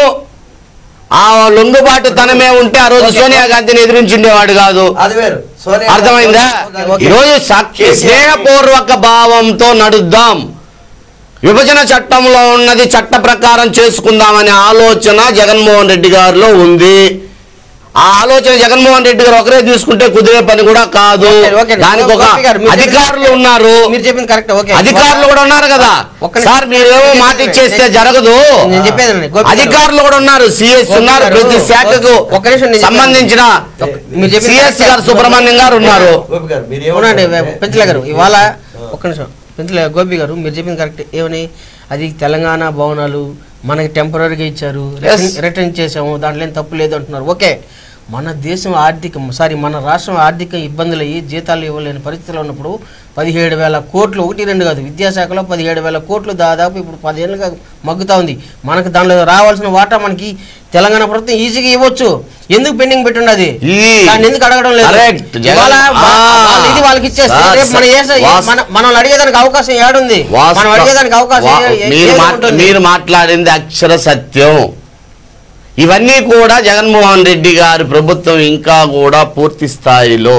ఆ లొంగుబాటు తనమే ఉంటే ఆ రోజు సోనియా గాంధీని ఎదిరించుండేవాడు కాదు
అది వేరు సోనియా
అర్థమైందా
ఓకే.
ఈరోజు సాక్షి స్నేహపూర్వక భావంతో నడుద్దాం విభజన చట్టంలో ఉన్నది చట్ట ప్రకారం చేసుకుందామనే ఆలోచన జగన్మోహన్ రెడ్డి గారిలో ఉంది ఆ ఆలోచన జగన్మోహన్ రెడ్డి గారు ఒకరే తీసుకుంటే కుదిరే పని కూడా కాదు
ఓకే, ఓకే.
దానికి ఒక
గోపి గారు, మీరు
అధికారులు
చెప్పింది-
ఉన్నారు
మీరు చెప్పింది కరెక్ట్ ఓకే
అధికారులు కూడా ఉన్నారు కదా
ఒక్క నిమిషం.
సార్ మీరేమో మాట ఇచ్చేస్తే జరగదు
నేను చెప్పేదండి, గోపి గారు.
అధికారులు కూడా ఉన్నారు సిఎస్
గోపి
ఉన్నారు
గారు,
ప్రతి శాఖకు
ఒక్క నిమిషం నేను చెప్పేది.
సంబంధించిన
మీరు చెప్పింది
సిఎస్
కరెక్టే.
గారు సుబ్రహ్మణ్యం గారు ఉన్నారు
గోపి గారు మీరు
అవునండి
ఏమంటారు?
పెంచలే గారు ఇవాళ ఒక్క నిమిషం పెంచలే గోపి గారు మీరు చెప్పింది కరెక్ట్ ఏమని అది తెలంగాణ భవనాలు మనకి టెంపరీగా ఇచ్చారు
Yes.
రిటర్న్ చేసాము దాంట్లో ఏం తప్పు లేదు అంటున్నారు ఓకే మన దేశం ఆర్థిక సారీ మన రాష్ట్రం ఆర్థిక ఇబ్బందులు అయ్యి జీతాలు ఇవ్వలేని పరిస్థితిలో ఉన్నప్పుడు పదిహేడు వేల కోట్లు ఒకటి రెండు కాదు విద్యాశాఖలో పదిహేడు వేల కోట్లు దాదాపు ఇప్పుడు పదేళ్ళుగా మగ్గుతా ఉంది మనకు దానిలో రావాల్సిన వాటా మనకి తెలంగాణ ప్రభుత్వం ఈజీగా ఇవ్వచ్చు ఎందుకు పెండింగ్ పెట్టుండది
ఇది
దాన్ని ఎందుకు అడగడం లేదు
Correct. జగన్-
ఇవాళ వా-
ఆ.
వాళ్ళ ఇది వాళ్ళకి ఇచ్చేస్తే
సార్,
రేపు మన ఏస-
వాస్-
మన- మనం అడిగేదానికి అవకాశం ఏడుంది
వాస్త-
మనం అడిగేదానికి అవకాశం
వా-
ఏ- ఏ-
మీరు
ఏది
మాట్లా-
ఉంటుంది?
మీరు మాట్లాడింది అక్షర సత్యం ఇవన్నీ కూడా జగన్మోహన్ రెడ్డి గారి ప్రభుత్వం ఇంకా కూడా పూర్తి స్థాయిలో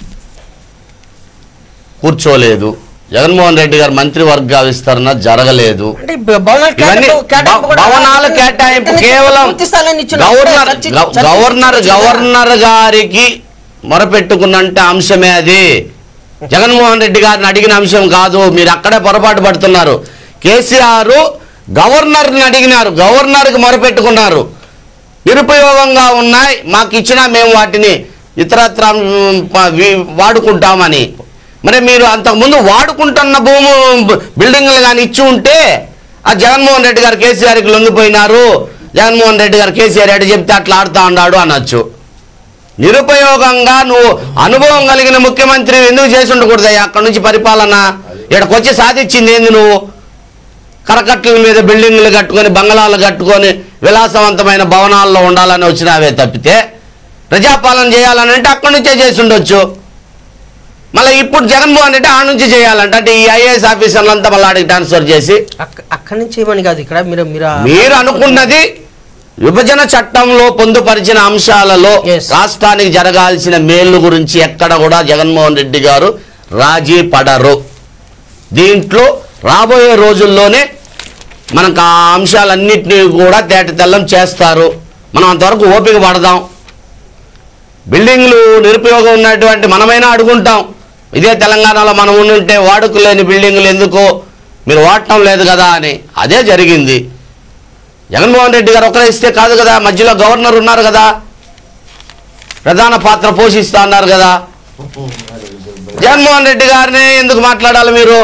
కూర్చోలేదు జగన్మోహన్ రెడ్డి గారి మంత్రివర్గ విస్తరణ జరగలేదు
అంటే బ- భవనాల
ఇవన్నీ
కేటాయింపు- కేటాయింపు
భవ-
కూడా
భవనాల కేటాయింపు కేవలం
పూర్తి స్థాయిలో ఇచ్చిన
గవర్నర్
చర్చి-
గవ-
చర్చి-
గవర్నర్
చర్చి-
గవర్నర్ గారికి మొరపెట్టుకున్నంటే అంశమే అది జగన్మోహన్ రెడ్డి గారిని అడిగిన అంశం కాదు మీరు అక్కడే పొరపాటు పడుతున్నారు కేసీఆర్ గవర్నర్ని అడిగినారు గవర్నర్కి మొరపెట్టుకున్నారు నిరుపయోగంగా ఉన్నాయి మాకు ఇచ్చినా మేము వాటిని ఇతరత్ర మ్, ప- వి- వాడుకుంటామని మరి మీరు అంతకుముందు వాడుకుంటున్న భూము బిల్డింగ్లు కానీ ఇచ్చి ఉంటే ఆ జగన్మోహన్ రెడ్డి గారు కేసీఆర్కి లొంగిపోయినారు జగన్మోహన్ రెడ్డి గారు కేసీఆర్ ఎటు చెప్తే అట్లా ఆడుతా ఉన్నాడు అనొచ్చు నిరుపయోగంగా నువ్వు అనుభవం కలిగిన ముఖ్యమంత్రి ఎందుకు చేసి ఉండకూడదయ్యా అక్కడి నుంచి పరిపాలన ఇక్కడికి వచ్చి సాధించింది ఏంది నువ్వు కరకట్టల మీద బిల్డింగ్లు కట్టుకొని బంగళాలు కట్టుకొని విలాసవంతమైన భవనాల్లో ఉండాలని వచ్చినావే తప్పితే ప్రజాపాలన చేయాలని అంటే అక్కడి నుంచే చేసి ఉండొచ్చు మళ్ళీ ఇప్పుడు జగన్మోహన్ రెడ్డి ఆ నుంచి చేయాలంట అంటే ఈ ఐఏఎస్ ఆఫీసర్లంతా మళ్ళీ ఆడికి ట్రాన్స్ఫర్ చేసి
అక్క- అక్కడి నుంచి ఏమని కాదు ఇక్కడ మీరు మీరు ఆ-
మీరు అనుకున్నది విభజన చట్టంలో పొందుపరిచిన అంశాలలో
Yes.
రాష్ట్రానికి జరగాల్సిన మేలు గురించి ఎక్కడ కూడా జగన్మోహన్ రెడ్డి గారు రాజీ పడరు దీంట్లో రాబోయే రోజుల్లోనే మనకు ఆ అంశాలన్నింటినీ కూడా తేటతెల్లం చేస్తారు మనం అంతవరకు ఓపిక పడదాం బిల్డింగ్లు నిరుపయోగం ఉన్నటువంటి మనమైనా అడుగుంటాం ఇదే తెలంగాణలో మనం ఉండుంటే వాడుకలేని బిల్డింగ్లు ఎందుకు మీరు వాడటం లేదు కదా అని అదే జరిగింది జగన్మోహన్ రెడ్డి గారు ఒకరే ఇస్తే కాదు కదా మధ్యలో గవర్నర్ ఉన్నారు కదా ప్రధాన పాత్ర పోషిస్తా అన్నారు కదా జగన్మోహన్ రెడ్డి గారిని ఎందుకు మాట్లాడాలి మీరు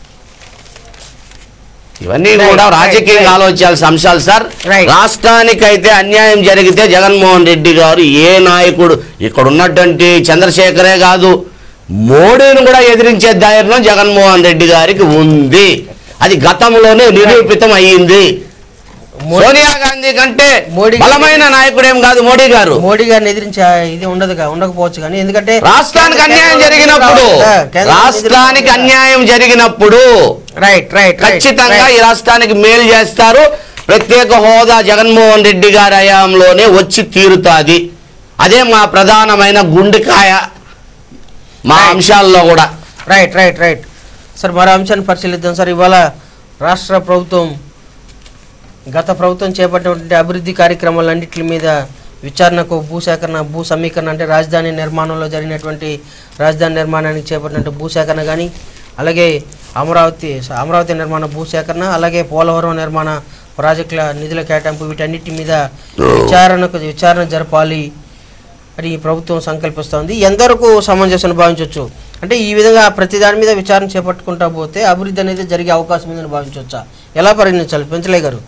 ఇవన్నీ
Right,
కూడా
right,
రాజకీయంగా
right.
ఆలోచించాల్సిన అంశాలు సార్
Right.
రాష్ట్రానికైతే అన్యాయం జరిగితే జగన్మోహన్ రెడ్డి గారు ఏ నాయకుడు ఇక్కడ ఉన్నటువంటి చంద్రశేఖరే కాదు మోడీని కూడా ఎదిరించే ధైర్యం జగన్మోహన్ రెడ్డి గారికి ఉంది అది గతంలోనే నిరూపితం అయ్యింది
మోడీ-
సోనియా గాంధీ కంటే
మోడీ-
బలమైన నాయకుడేం కాదు మోడీ గారు
మోడీ గారిని ఎదిరించే ఇది ఉండదు కా- ఉండకపోవచ్చు కానీ ఎందుకంటే
రాష్ట్రానికి అన్యాయం జరిగినప్పుడు రాష్ట్రానికి అన్యాయం జరిగినప్పుడు
రైట్ రైట్
ఖచ్చితంగా ఈ రాష్ట్రానికి మేలు చేస్తారు ప్రత్యేక హోదా జగన్మోహన్ రెడ్డి గారి హయాంలోనే వచ్చి తీరుతాది అదే మా ప్రధానమైన గుండెకాయ మా
Right.
అంశాల్లో కూడా
రైట్ రైట్ రైట్ సార్ మరో అంశాన్ని పరిశీలిద్దాం సార్ ఇవాళ రాష్ట్ర ప్రభుత్వం గత ప్రభుత్వం చేపట్టినటువంటి అభివృద్ధి కార్యక్రమాలన్నింటి మీద విచారణకు భూసేకరణ భూ సమీకరణ అంటే రాజధాని నిర్మాణంలో జరిగినటువంటి రాజధాని నిర్మాణానికి చేపట్టినట్టు భూసేకరణ కానీ అలాగే అమరావతి అమరావతి నిర్మాణ భూసేకరణ అలాగే పోలవరం నిర్మాణ ప్రాజెక్టుల నిధుల కేటాయింపు వీటన్నిటి మీద విచారణకు విచారణ జరపాలి అని ఈ ప్రభుత్వం సంకల్పిస్తోంది ఎంతవరకు సమంజసం భావించవచ్చు అంటే ఈ విధంగా ప్రతి దాని మీద విచారణ చేపట్టుకుంటా పోతే అభివృద్ధి అనేది జరిగే అవకాశం ఉందని భావించవచ్చా ఎలా పరిగణించాలి పెంచలే గారు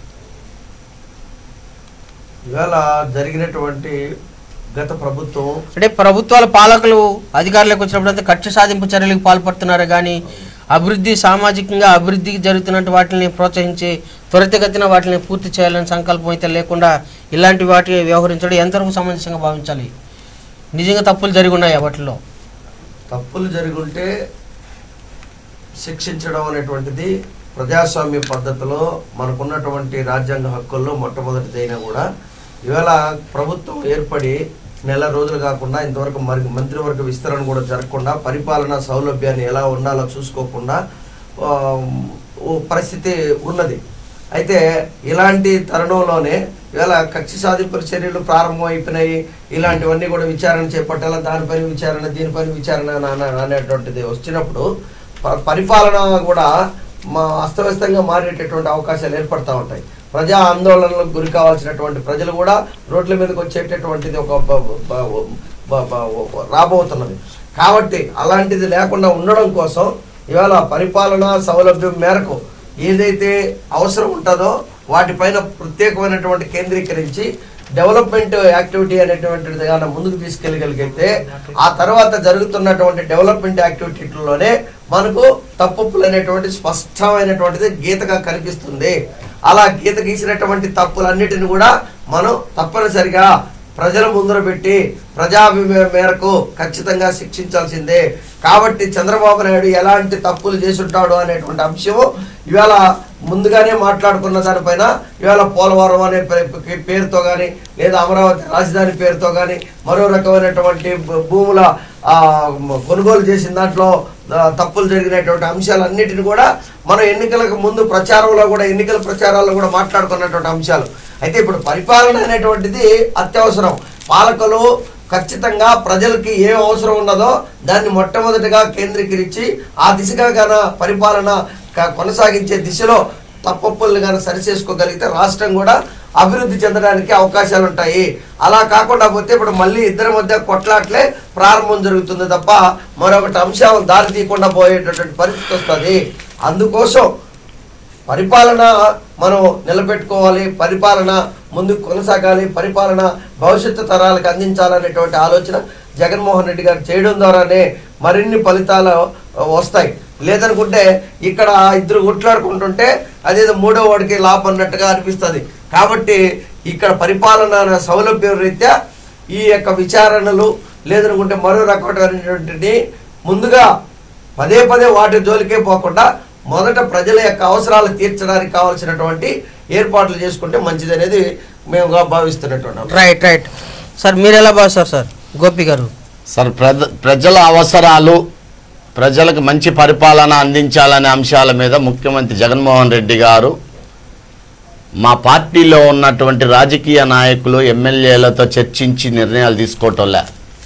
ఇవాళ జరిగినటువంటి గత ప్రభుత్వం
అంటే ప్రభుత్వాల పాలకులు అధికారులకు వచ్చినప్పుడంతా కక్ష సాధింపు చర్యలకు పాల్పడుతున్నారు కానీ అభివృద్ధి సామాజికంగా అభివృద్ధికి జరుగుతున్నట్టు వాటిని ప్రోత్సహించి త్వరితగతిన వాటిని పూర్తి చేయాలని సంకల్పం అయితే లేకుండా ఇలాంటి వాటి వ్యవహరించడం ఎంతవరకు సమంజసంగా భావించాలి నిజంగా తప్పులు జరిగి ఉన్నాయా వాటిలో
తప్పులు జరుగుంటే శిక్షించడం అనేటువంటిది ప్రజాస్వామ్య పద్ధతిలో మనకున్నటువంటి రాజ్యాంగ హక్కుల్లో మొట్టమొదటిదైనా కూడా ఇవాళ ప్రభుత్వం ఏర్పడి నెల రోజులు కాకుండా ఇంతవరకు మరి మంత్రివర్గ విస్తరణ కూడా జరగకుండా పరిపాలనా సౌలభ్యాన్ని ఎలా ఉండాలో చూసుకోకుండా ఆ, ఓ పరిస్థితి ఉన్నది అయితే ఇలాంటి తరుణంలోనే ఇవాళ కక్ష సాధింపుల చర్యలు ప్రారంభమైపోయినాయి ఇలాంటివన్నీ కూడా విచారణ చేపట్టాలి దానిపైన విచారణ దీనిపైన విచారణ అన- అన- అనేటువంటిది వచ్చినప్పుడు ప- పరిపాలన కూడా మా అస్తవ్యస్తంగా మారేటటువంటి అవకాశాలు ఏర్పడతా ఉంటాయి ప్రజా ఆందోళనలకు గురి కావాల్సినటువంటి ప్రజలు కూడా రోడ్ల మీదకి వచ్చేటటువంటిది ఒక బ- బ- బ- బ- రాబోతున్నది కాబట్టి అలాంటిది లేకుండా ఉండడం కోసం ఇవాళ పరిపాలన సౌలభ్యం మేరకు ఏదైతే అవసరం ఉంటుందో వాటిపైన ప్రత్యేకమైనటువంటి కేంద్రీకరించి డెవలప్మెంట్ యాక్టివిటీ అనేటువంటిది కానీ ముందుకు తీసుకెళ్ళగలిగితే ఆ తర్వాత జరుగుతున్నటువంటి డెవలప్మెంట్ యాక్టివిటీలోనే మనకు తప్పులు అనేటువంటి స్పష్టమైనటువంటిది గీతగా కనిపిస్తుంది అలా గీత గీసినటువంటి తప్పులన్నిటిని కూడా మనం తప్పనిసరిగా ప్రజల ముందర పెట్టి ప్రజాభిమేయం మేరకు ఖచ్చితంగా శిక్షించాల్సిందే కాబట్టి చంద్రబాబు నాయుడు ఎలాంటి తప్పులు చేసుంటాడు అనేటువంటి అంశము ఇవాళ ముందుగానే మాట్లాడుకున్న దానిపైన ఇవాళ పోలవరం అనే పే- పే- పేరుతో కానీ లేదా అమరావతి రాజధాని పేరుతో కానీ మరో రకమైనటువంటి భూ- భూముల ఆ, మ- కొనుగోలు చేసిన దాంట్లో ఆ, తప్పులు జరిగినటువంటి అంశాలన్నిటిని కూడా మనం ఎన్నికలకు ముందు ప్రచారంలో కూడా ఎన్నికల ప్రచారాల్లో కూడా మాట్లాడుకున్నటువంటి అంశాలు అయితే ఇప్పుడు పరిపాలన అనేటువంటిది అత్యవసరం పాలకులు ఖచ్చితంగా ప్రజలకి ఏం అవసరం ఉన్నదో దాన్ని మొట్టమొదటిగా కేంద్రీకరించి ఆ దిశగా గాన పరిపాలన క- కొనసాగించే దిశలో తప్పప్పుల్ని గాన సరిచేసుకోగలిగితే రాష్ట్రం కూడా అభివృద్ధి చెందడానికి అవకాశాలు ఉంటాయి అలా కాకుండా పోతే ఇప్పుడు మళ్ళీ ఇద్దరి మధ్య కొట్లాట్లే ప్రారంభం జరుగుతుంది తప్ప మరొకటి అంశం దారి తీయకుండా పోయేటటువంటి పరిస్థితి వస్తుంది అందుకోసం పరిపాలన మనం నిలబెట్టుకోవాలి పరిపాలన ముందుకు కొనసాగాలి పరిపాలన భవిష్యత్తు తరాలకు అందించాలనేటువంటి ఆలోచన జగన్మోహన్ రెడ్డి గారు చేయడం ద్వారానే మరిన్ని ఫలితాలు ఆ, వస్తాయి లేదనుకుంటే ఇక్కడ ఇద్దరు కొట్లాడుకుంటుంటే అదేదో మూడో వాడికి లాభం అన్నట్టుగా అనిపిస్తుంది కాబట్టి ఇక్కడ పరిపాలన సౌలభ్యం రీత్యా ఈ యొక్క విచారణలు లేదనుకుంటే మరో రకమైనటువంటి ముందుగా పదే పదే వాటి జోలికే పోకుండా మొదట ప్రజల యొక్క అవసరాలు తీర్చడానికి కావాల్సినటువంటి ఏర్పాట్లు చేసుకుంటే మంచిది అనేది మేము భావిస్తున్నటువంటి
రైట్ రైట్ సార్ మీరు ఎలా భావిస్తారు సార్ గోపి గారు
సార్ ప్రజ ప్రజల అవసరాలు ప్రజలకు మంచి పరిపాలన అందించాలనే అంశాల మీద ముఖ్యమంత్రి జగన్మోహన్ రెడ్డి గారు మా పార్టీలో ఉన్నటువంటి రాజకీయ నాయకులు ఎమ్మెల్యేలతో చర్చించి నిర్ణయాలు తీసుకోవటంలే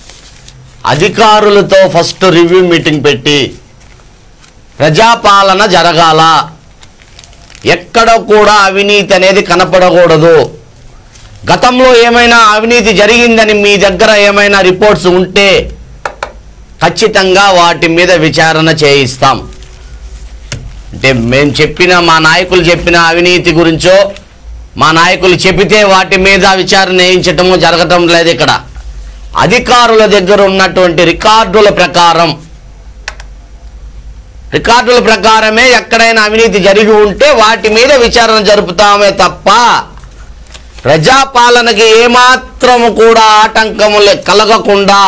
అధికారులతో ఫస్ట్ రివ్యూ మీటింగ్ పెట్టి ప్రజాపాలన జరగాల ఎక్కడ కూడా అవినీతి అనేది కనపడకూడదు గతంలో ఏమైనా అవినీతి జరిగిందని మీ దగ్గర ఏమైనా రిపోర్ట్స్ ఉంటే ఖచ్చితంగా వాటి మీద విచారణ చేయిస్తాం అంటే మేము చెప్పిన మా నాయకులు చెప్పిన అవినీతి గురించో మా నాయకులు చెబితే వాటి మీద విచారణ వేయించటము జరగటం లేదు ఇక్కడ అధికారుల దగ్గర ఉన్నటువంటి రికార్డుల ప్రకారం రికార్డుల ప్రకారమే ఎక్కడైనా అవినీతి జరిగి ఉంటే వాటి మీద విచారణ జరుపుతామే తప్ప ప్రజాపాలనకి ఏమాత్రము కూడా ఆటంకములు కలగకుండా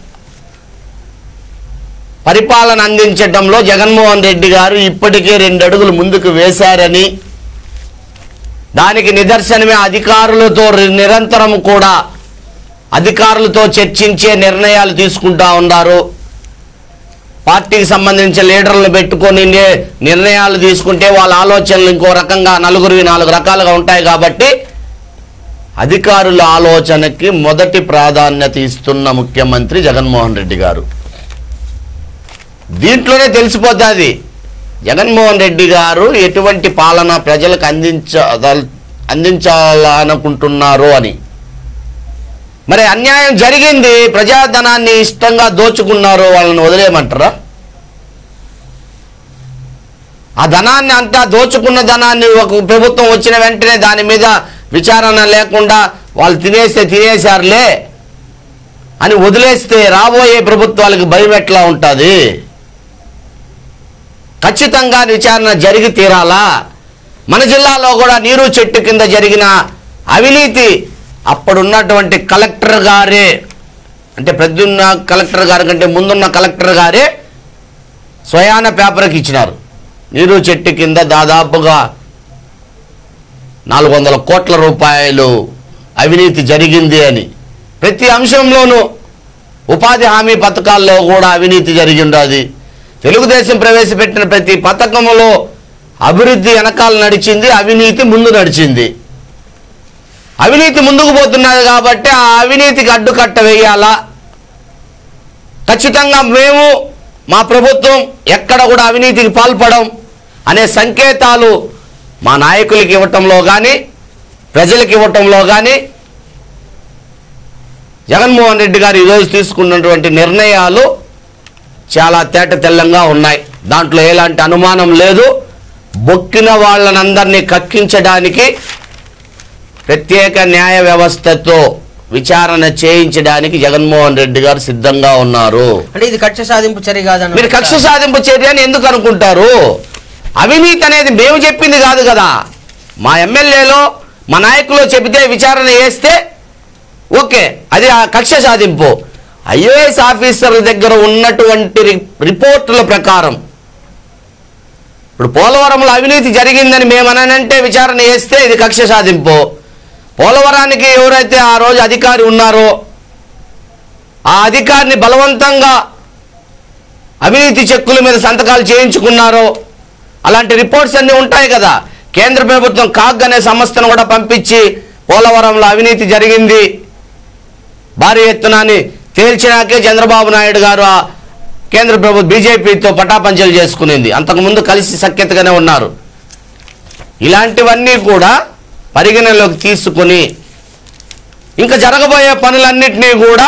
పరిపాలన అందించడంలో జగన్మోహన్ రెడ్డి గారు ఇప్పటికే రెండు అడుగులు ముందుకు వేశారని దానికి నిదర్శనమే అధికారులతో రి- నిరంతరం కూడా అధికారులతో చర్చించే నిర్ణయాలు తీసుకుంటా ఉన్నారు పార్టీకి సంబంధించిన లీడర్లను పెట్టుకొని నే- నిర్ణయాలు తీసుకుంటే వాళ్ళ ఆలోచనలు ఇంకో రకంగా నలుగురివి నాలుగు రకాలుగా ఉంటాయి కాబట్టి అధికారుల ఆలోచనకి మొదటి ప్రాధాన్యత ఇస్తున్న ముఖ్యమంత్రి జగన్మోహన్ రెడ్డి గారు దీంట్లోనే తెలిసిపోతుంది జగన్మోహన్ రెడ్డి గారు ఎటువంటి పాలన ప్రజలకు అందించ అందించాలనుకుంటున్నారు అని మరి అన్యాయం జరిగింది ప్రజాధనాన్ని ఇష్టంగా దోచుకున్నారు వాళ్ళని వదిలేయమంటారా ఆ ధనాన్ని అంతా దోచుకున్న ధనాన్ని ఒక ప్రభుత్వం వచ్చిన వెంటనే దాని మీద విచారణ లేకుండా వాళ్ళు తినేస్తే తినేశారులే అని వదిలేస్తే రాబోయే ప్రభుత్వాలకు భయం ఎట్లా ఉంటుంది ఖచ్చితంగా విచారణ జరిగి తీరాలా మన జిల్లాలో కూడా నీరు చెట్టు కింద జరిగిన అవినీతి అప్పుడున్నటువంటి కలెక్టర్ గారే అంటే ప్రద్యున్న కలెక్టర్ గారి కంటే ముందున్న కలెక్టర్ గారే స్వయాన పేపర్కి ఇచ్చినారు నీరు చెట్టు కింద దాదాపుగా నాలుగు వందల కోట్ల రూపాయలు అవినీతి జరిగింది అని ప్రతి అంశంలోనూ ఉపాధి హామీ పథకాల్లో కూడా అవినీతి జరిగి ఉండదు తెలుగుదేశం ప్రవేశపెట్టిన ప్రతి పథకంలో అభివృద్ధి వెనకాల నడిచింది అవినీతి ముందు నడిచింది అవినీతి ముందుకు పోతున్నది కాబట్టి ఆ అవినీతికి అడ్డుకట్ట వేయాలా ఖచ్చితంగా మేము మా ప్రభుత్వం ఎక్కడ కూడా అవినీతికి పాల్పడం అనే సంకేతాలు మా నాయకులకి ఇవ్వటంలో కానీ ప్రజలకు ఇవ్వటంలో కానీ జగన్మోహన్ రెడ్డి గారు ఈరోజు తీసుకున్నటువంటి నిర్ణయాలు చాలా తేట తెల్లంగా ఉన్నాయి దాంట్లో ఎలాంటి అనుమానం లేదు బొక్కిన వాళ్ళనందరినీ కక్కించడానికి ప్రత్యేక న్యాయ వ్యవస్థతో విచారణ చేయించడానికి జగన్మోహన్ రెడ్డి గారు సిద్ధంగా ఉన్నారు
అంటే ఇది కక్ష సాధింపు చర్య కాదన్న
మీరు కక్ష సాధింపు చర్య అని ఎందుకు అనుకుంటారు అవినీతి అనేది మేము చెప్పింది కాదు కదా మా ఎమ్మెల్యేలో మా నాయకులు చెబితే విచారణ చేస్తే ఓకే అది ఆ కక్ష సాధింపు ఐఏఎస్ ఆఫీసర్ల దగ్గర ఉన్నటువంటి రి- రిపోర్టుల ప్రకారం ఇప్పుడు పోలవరంలో అవినీతి జరిగిందని మేము అనంటే విచారణ చేస్తే ఇది కక్ష సాధింపు పోలవరానికి ఎవరైతే ఆ రోజు అధికారి ఉన్నారో ఆ అధికారిని బలవంతంగా అవినీతి చెక్కుల మీద సంతకాలు చేయించుకున్నారో అలాంటి రిపోర్ట్స్ అన్నీ ఉంటాయి కదా కేంద్ర ప్రభుత్వం కాగ్ అనే సంస్థను కూడా పంపించి పోలవరంలో అవినీతి జరిగింది భారీ ఎత్తున అని తేల్చినాకే చంద్రబాబు నాయుడు గారు ఆ కేంద్ర ప్రభుత్వ బీజేపీతో పటాపంచలు చేసుకునింది అంతకుముందు కలిసి సఖ్యతగానే ఉన్నారు ఇలాంటివన్నీ కూడా పరిగణలోకి తీసుకుని ఇంకా జరగబోయే పనులన్నింటినీ కూడా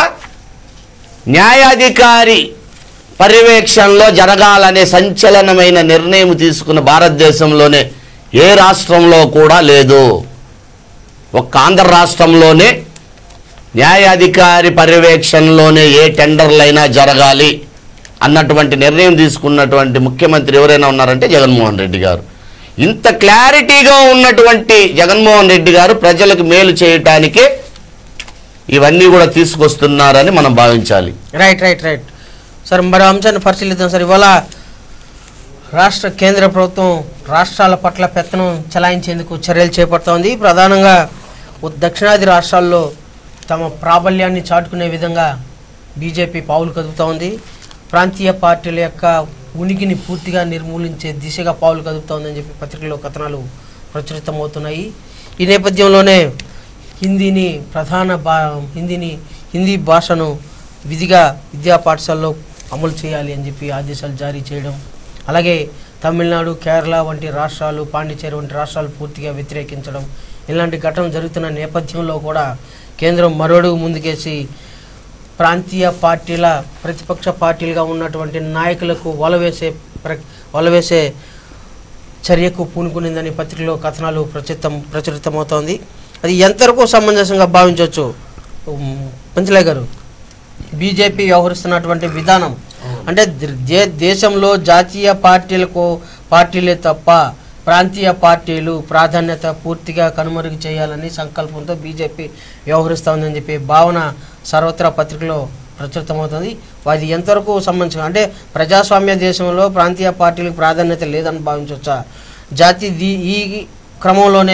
న్యాయాధికారి పర్యవేక్షణలో జరగాలనే సంచలనమైన నిర్ణయం తీసుకున్న భారతదేశంలోనే ఏ రాష్ట్రంలో కూడా లేదు ఒక్క ఆంధ్ర రాష్ట్రంలోనే న్యాయాధికారి పర్యవేక్షణలోనే ఏ టెండర్లైనా జరగాలి అన్నటువంటి నిర్ణయం తీసుకున్నటువంటి ముఖ్యమంత్రి ఎవరైనా ఉన్నారంటే జగన్మోహన్ రెడ్డి గారు ఇంత క్లారిటీగా ఉన్నటువంటి జగన్మోహన్ రెడ్డి గారు ప్రజలకు మేలు చేయటానికి ఇవన్నీ కూడా తీసుకొస్తున్నారని మనం భావించాలి
రైట్ రైట్ రైట్ సార్ మరో అంశాన్ని పరిశీలిద్దాం సార్ ఇవాళ రాష్ట్ర కేంద్ర ప్రభుత్వం రాష్ట్రాల పట్ల పెత్తనం చెలాయించేందుకు చర్యలు చేపడుతోంది ప్రధానంగా ఉ- దక్షిణాది రాష్ట్రాల్లో తమ ప్రాబల్యాన్ని చాటుకునే విధంగా బీజేపీ పావులు కదుపుతోంది ప్రాంతీయ పార్టీల యొక్క ఉనికిని పూర్తిగా నిర్మూలించే దిశగా పావులు కదుపుతోందని చెప్పి పత్రికల్లో కథనాలు ప్రచురితమవుతున్నాయి ఈ నేపథ్యంలోనే హిందీని ప్రధాన భా హిందీని హిందీ భాషను విధిగా విద్యా పాఠశాలలో అమలు చేయాలి అని చెప్పి ఆదేశాలు జారీ చేయడం అలాగే తమిళనాడు కేరళ వంటి రాష్ట్రాలు పాండిచేరి వంటి రాష్ట్రాలు పూర్తిగా వ్యతిరేకించడం ఇలాంటి ఘటనలు జరుగుతున్న నేపథ్యంలో కూడా కేంద్రం మరోడుగు ముందుకేసి ప్రాంతీయ పార్టీల ప్రతిపక్ష పార్టీలుగా ఉన్నటువంటి నాయకులకు వలవేసే ప్ర వలవేసే చర్యకు పూనుకునిందని పత్రికలో కథనాలు ప్రచురితం ప్రచురితమవుతోంది అది ఎంతవరకు సమంజసంగా భావించవచ్చు పంచలయ్య గారు బీజేపీ వ్యవహరిస్తున్నటువంటి విధానం అంటే ద- దే- దేశంలో జాతీయ పార్టీలకు పార్టీలే తప్ప ప్రాంతీయ పార్టీలు ప్రాధాన్యత పూర్తిగా కనుమరుగు చేయాలని సంకల్పంతో బీజేపీ వ్యవహరిస్తోందని చెప్పి భావన సర్వత్రా పత్రికలో ప్రచురితమవుతుంది అది ఎంతవరకు సంబంధించిన అంటే ప్రజాస్వామ్య దేశంలో ప్రాంతీయ పార్టీలకు ప్రాధాన్యత లేదని భావించవచ్చా జాతి దీ- ఈ క్రమంలోనే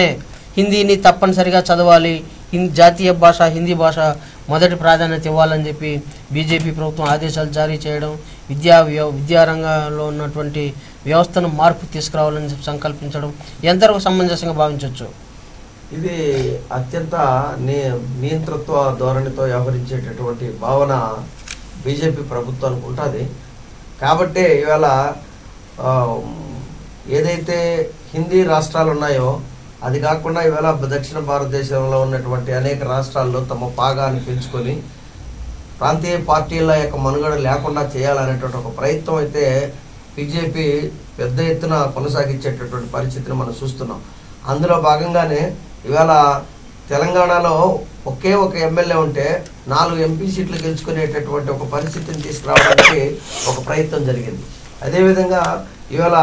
హిందీని తప్పనిసరిగా చదవాలి హిందీ జాతీయ భాష హిందీ భాష మొదటి ప్రాధాన్యత ఇవ్వాలని చెప్పి బీజేపీ ప్రభుత్వం ఆదేశాలు జారీ చేయడం విద్యా వ్యవ విద్యారంగంలో ఉన్నటువంటి వ్యవస్థను మార్పు తీసుకురావాలని చెప్పి సంకల్పించడం ఎంతవరకు సమంజసంగా భావించవచ్చు
ఇది అత్యంత ని నియంతృత్వ ధోరణితో వ్యవహరించేటటువంటి భావన బీజేపీ ప్రభుత్వానికి ఉంటుంది కాబట్టే ఇవాళ ఆ, ఏదైతే హిందీ రాష్ట్రాలు ఉన్నాయో అది కాకుండా ఇవాళ దక్షిణ భారతదేశంలో ఉన్నటువంటి అనేక రాష్ట్రాల్లో తమ పాగాన్ని పెంచుకొని ప్రాంతీయ పార్టీల యొక్క మనుగడ లేకుండా చేయాలనేటువంటి ఒక ప్రయత్నం అయితే బీజేపీ పెద్ద ఎత్తున కొనసాగించేటటువంటి పరిస్థితిని మనం చూస్తున్నాం అందులో భాగంగానే ఇవాళ తెలంగాణలో ఒకే ఒక ఎమ్మెల్యే ఉంటే నాలుగు ఎంపీ సీట్లు గెలుచుకునేటటువంటి ఒక పరిస్థితిని తీసుకురావడానికి ఒక ప్రయత్నం జరిగింది అదేవిధంగా ఇవాళ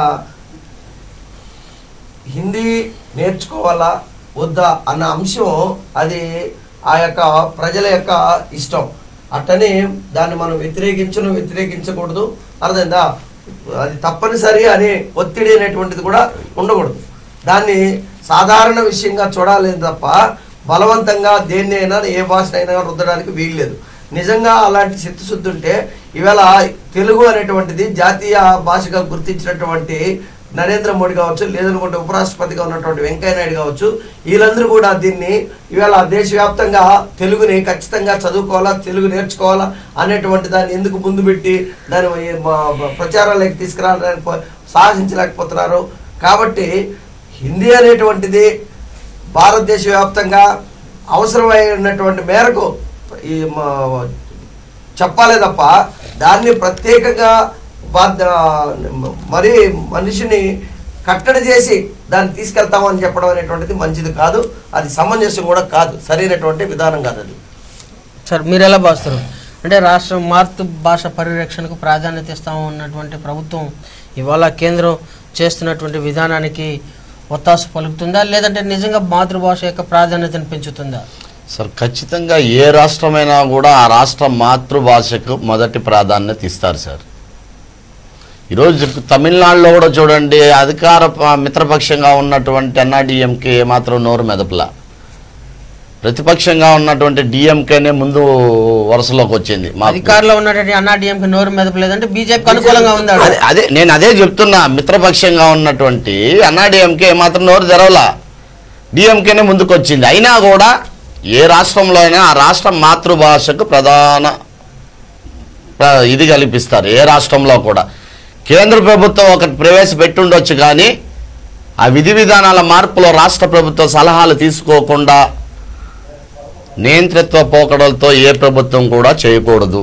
హిందీ నేర్చుకోవాలా వద్దా అన్న అంశం అది ఆ యొక్క ప్రజల యొక్క ఇష్టం అట్టని దాన్ని మనం వ్యతిరేకించను వ్యతిరేకించకూడదు అర్థమైందా అది తప్పనిసరి అనే ఒత్తిడి అనేటువంటిది కూడా ఉండకూడదు దాన్ని సాధారణ విషయంగా చూడాలి తప్ప బలవంతంగా దేన్నైనా ఏ భాషనైనా రుద్దడానికి వీల్లేదు నిజంగా అలాంటి చిత్తశుద్ధి ఉంటే ఇవాళ తెలుగు అనేటువంటిది జాతీయ భాషగా గుర్తించినటువంటి నరేంద్ర మోడీ కావచ్చు లేదనుకుంటే ఉపరాష్ట్రపతిగా ఉన్నటువంటి వెంకయ్య నాయుడు కావచ్చు వీళ్ళందరూ కూడా దీన్ని ఇవాళ దేశవ్యాప్తంగా తెలుగుని ఖచ్చితంగా చదువుకోవాలా తెలుగు నేర్చుకోవాలా అనేటువంటి దాన్ని ఎందుకు ముందు పెట్టి దాన్ని మా- మా ప్రచారాలకు తీసుకురావడానికి ప- సాహసించలేకపోతున్నారు కాబట్టి హిందీ అనేటువంటిది భారతదేశ వ్యాప్తంగా అవసరమైనటువంటి మేరకు ఈ మా- చెప్పాలి తప్ప దాన్ని ప్రత్యేకంగా బాధ మరి మనిషిని కట్టడి చేసి దాన్ని తీసుకెళ్తామని చెప్పడం అనేటువంటిది మంచిది కాదు అది సమంజసం కూడా కాదు సరైనటువంటి విధానం కాదు అది
సార్ మీరు ఎలా భావిస్తారు అంటే రాష్ట్ర మాతృ భాష పరిరక్షణకు ప్రాధాన్యత ఇస్తాము ఉన్నటువంటి ప్రభుత్వం ఇవాళ కేంద్రం చేస్తున్నటువంటి విధానానికి ఒత్తాసు పలుకుతుందా లేదంటే నిజంగా మాతృభాష యొక్క ప్రాధాన్యతను పెంచుతుందా
సార్ ఖచ్చితంగా ఏ రాష్ట్రమైనా కూడా ఆ రాష్ట్ర మాతృభాషకు మొదటి ప్రాధాన్యత ఇస్తారు సార్ ఈరోజు తమిళనాడులో కూడా చూడండి అధికార ప- మిత్రపక్షంగా ఉన్నటువంటి ఎన్ఆర్డిఎంకే ఏమాత్రం నోరు మెదపల ప్రతిపక్షంగా ఉన్నటువంటి డిఎంకేనే ముందు వరుసలోకి వచ్చింది మా
అధికారంలో ఉన్నటువంటి అన్నాడీఎంకి నోరు మెదపలేదంటే బీజేపీకి అనుకూలంగా ఉందా
అదే అదే నేను అదే చెప్తున్నా మిత్రపక్షంగా ఉన్నటువంటి అన్నాడీఎంకే ఏమాత్రం నోరు తెరవలా డిఎంకేనే ముందుకు వచ్చింది అయినా కూడా ఏ రాష్ట్రంలో అయినా ఆ రాష్ట్ర మాతృభాషకు ప్రధాన ప్ర- ఇది కల్పిస్తారు ఏ రాష్ట్రంలో కూడా కేంద్ర ప్రభుత్వం ఒకటి ప్రవేశపెట్టి ఉండొచ్చు కానీ ఆ విధి విధానాల మార్పులో రాష్ట్ర ప్రభుత్వం సలహాలు తీసుకోకుండా నియంత్రిత్వ పోకడలతో ఏ ప్రభుత్వం కూడా చేయకూడదు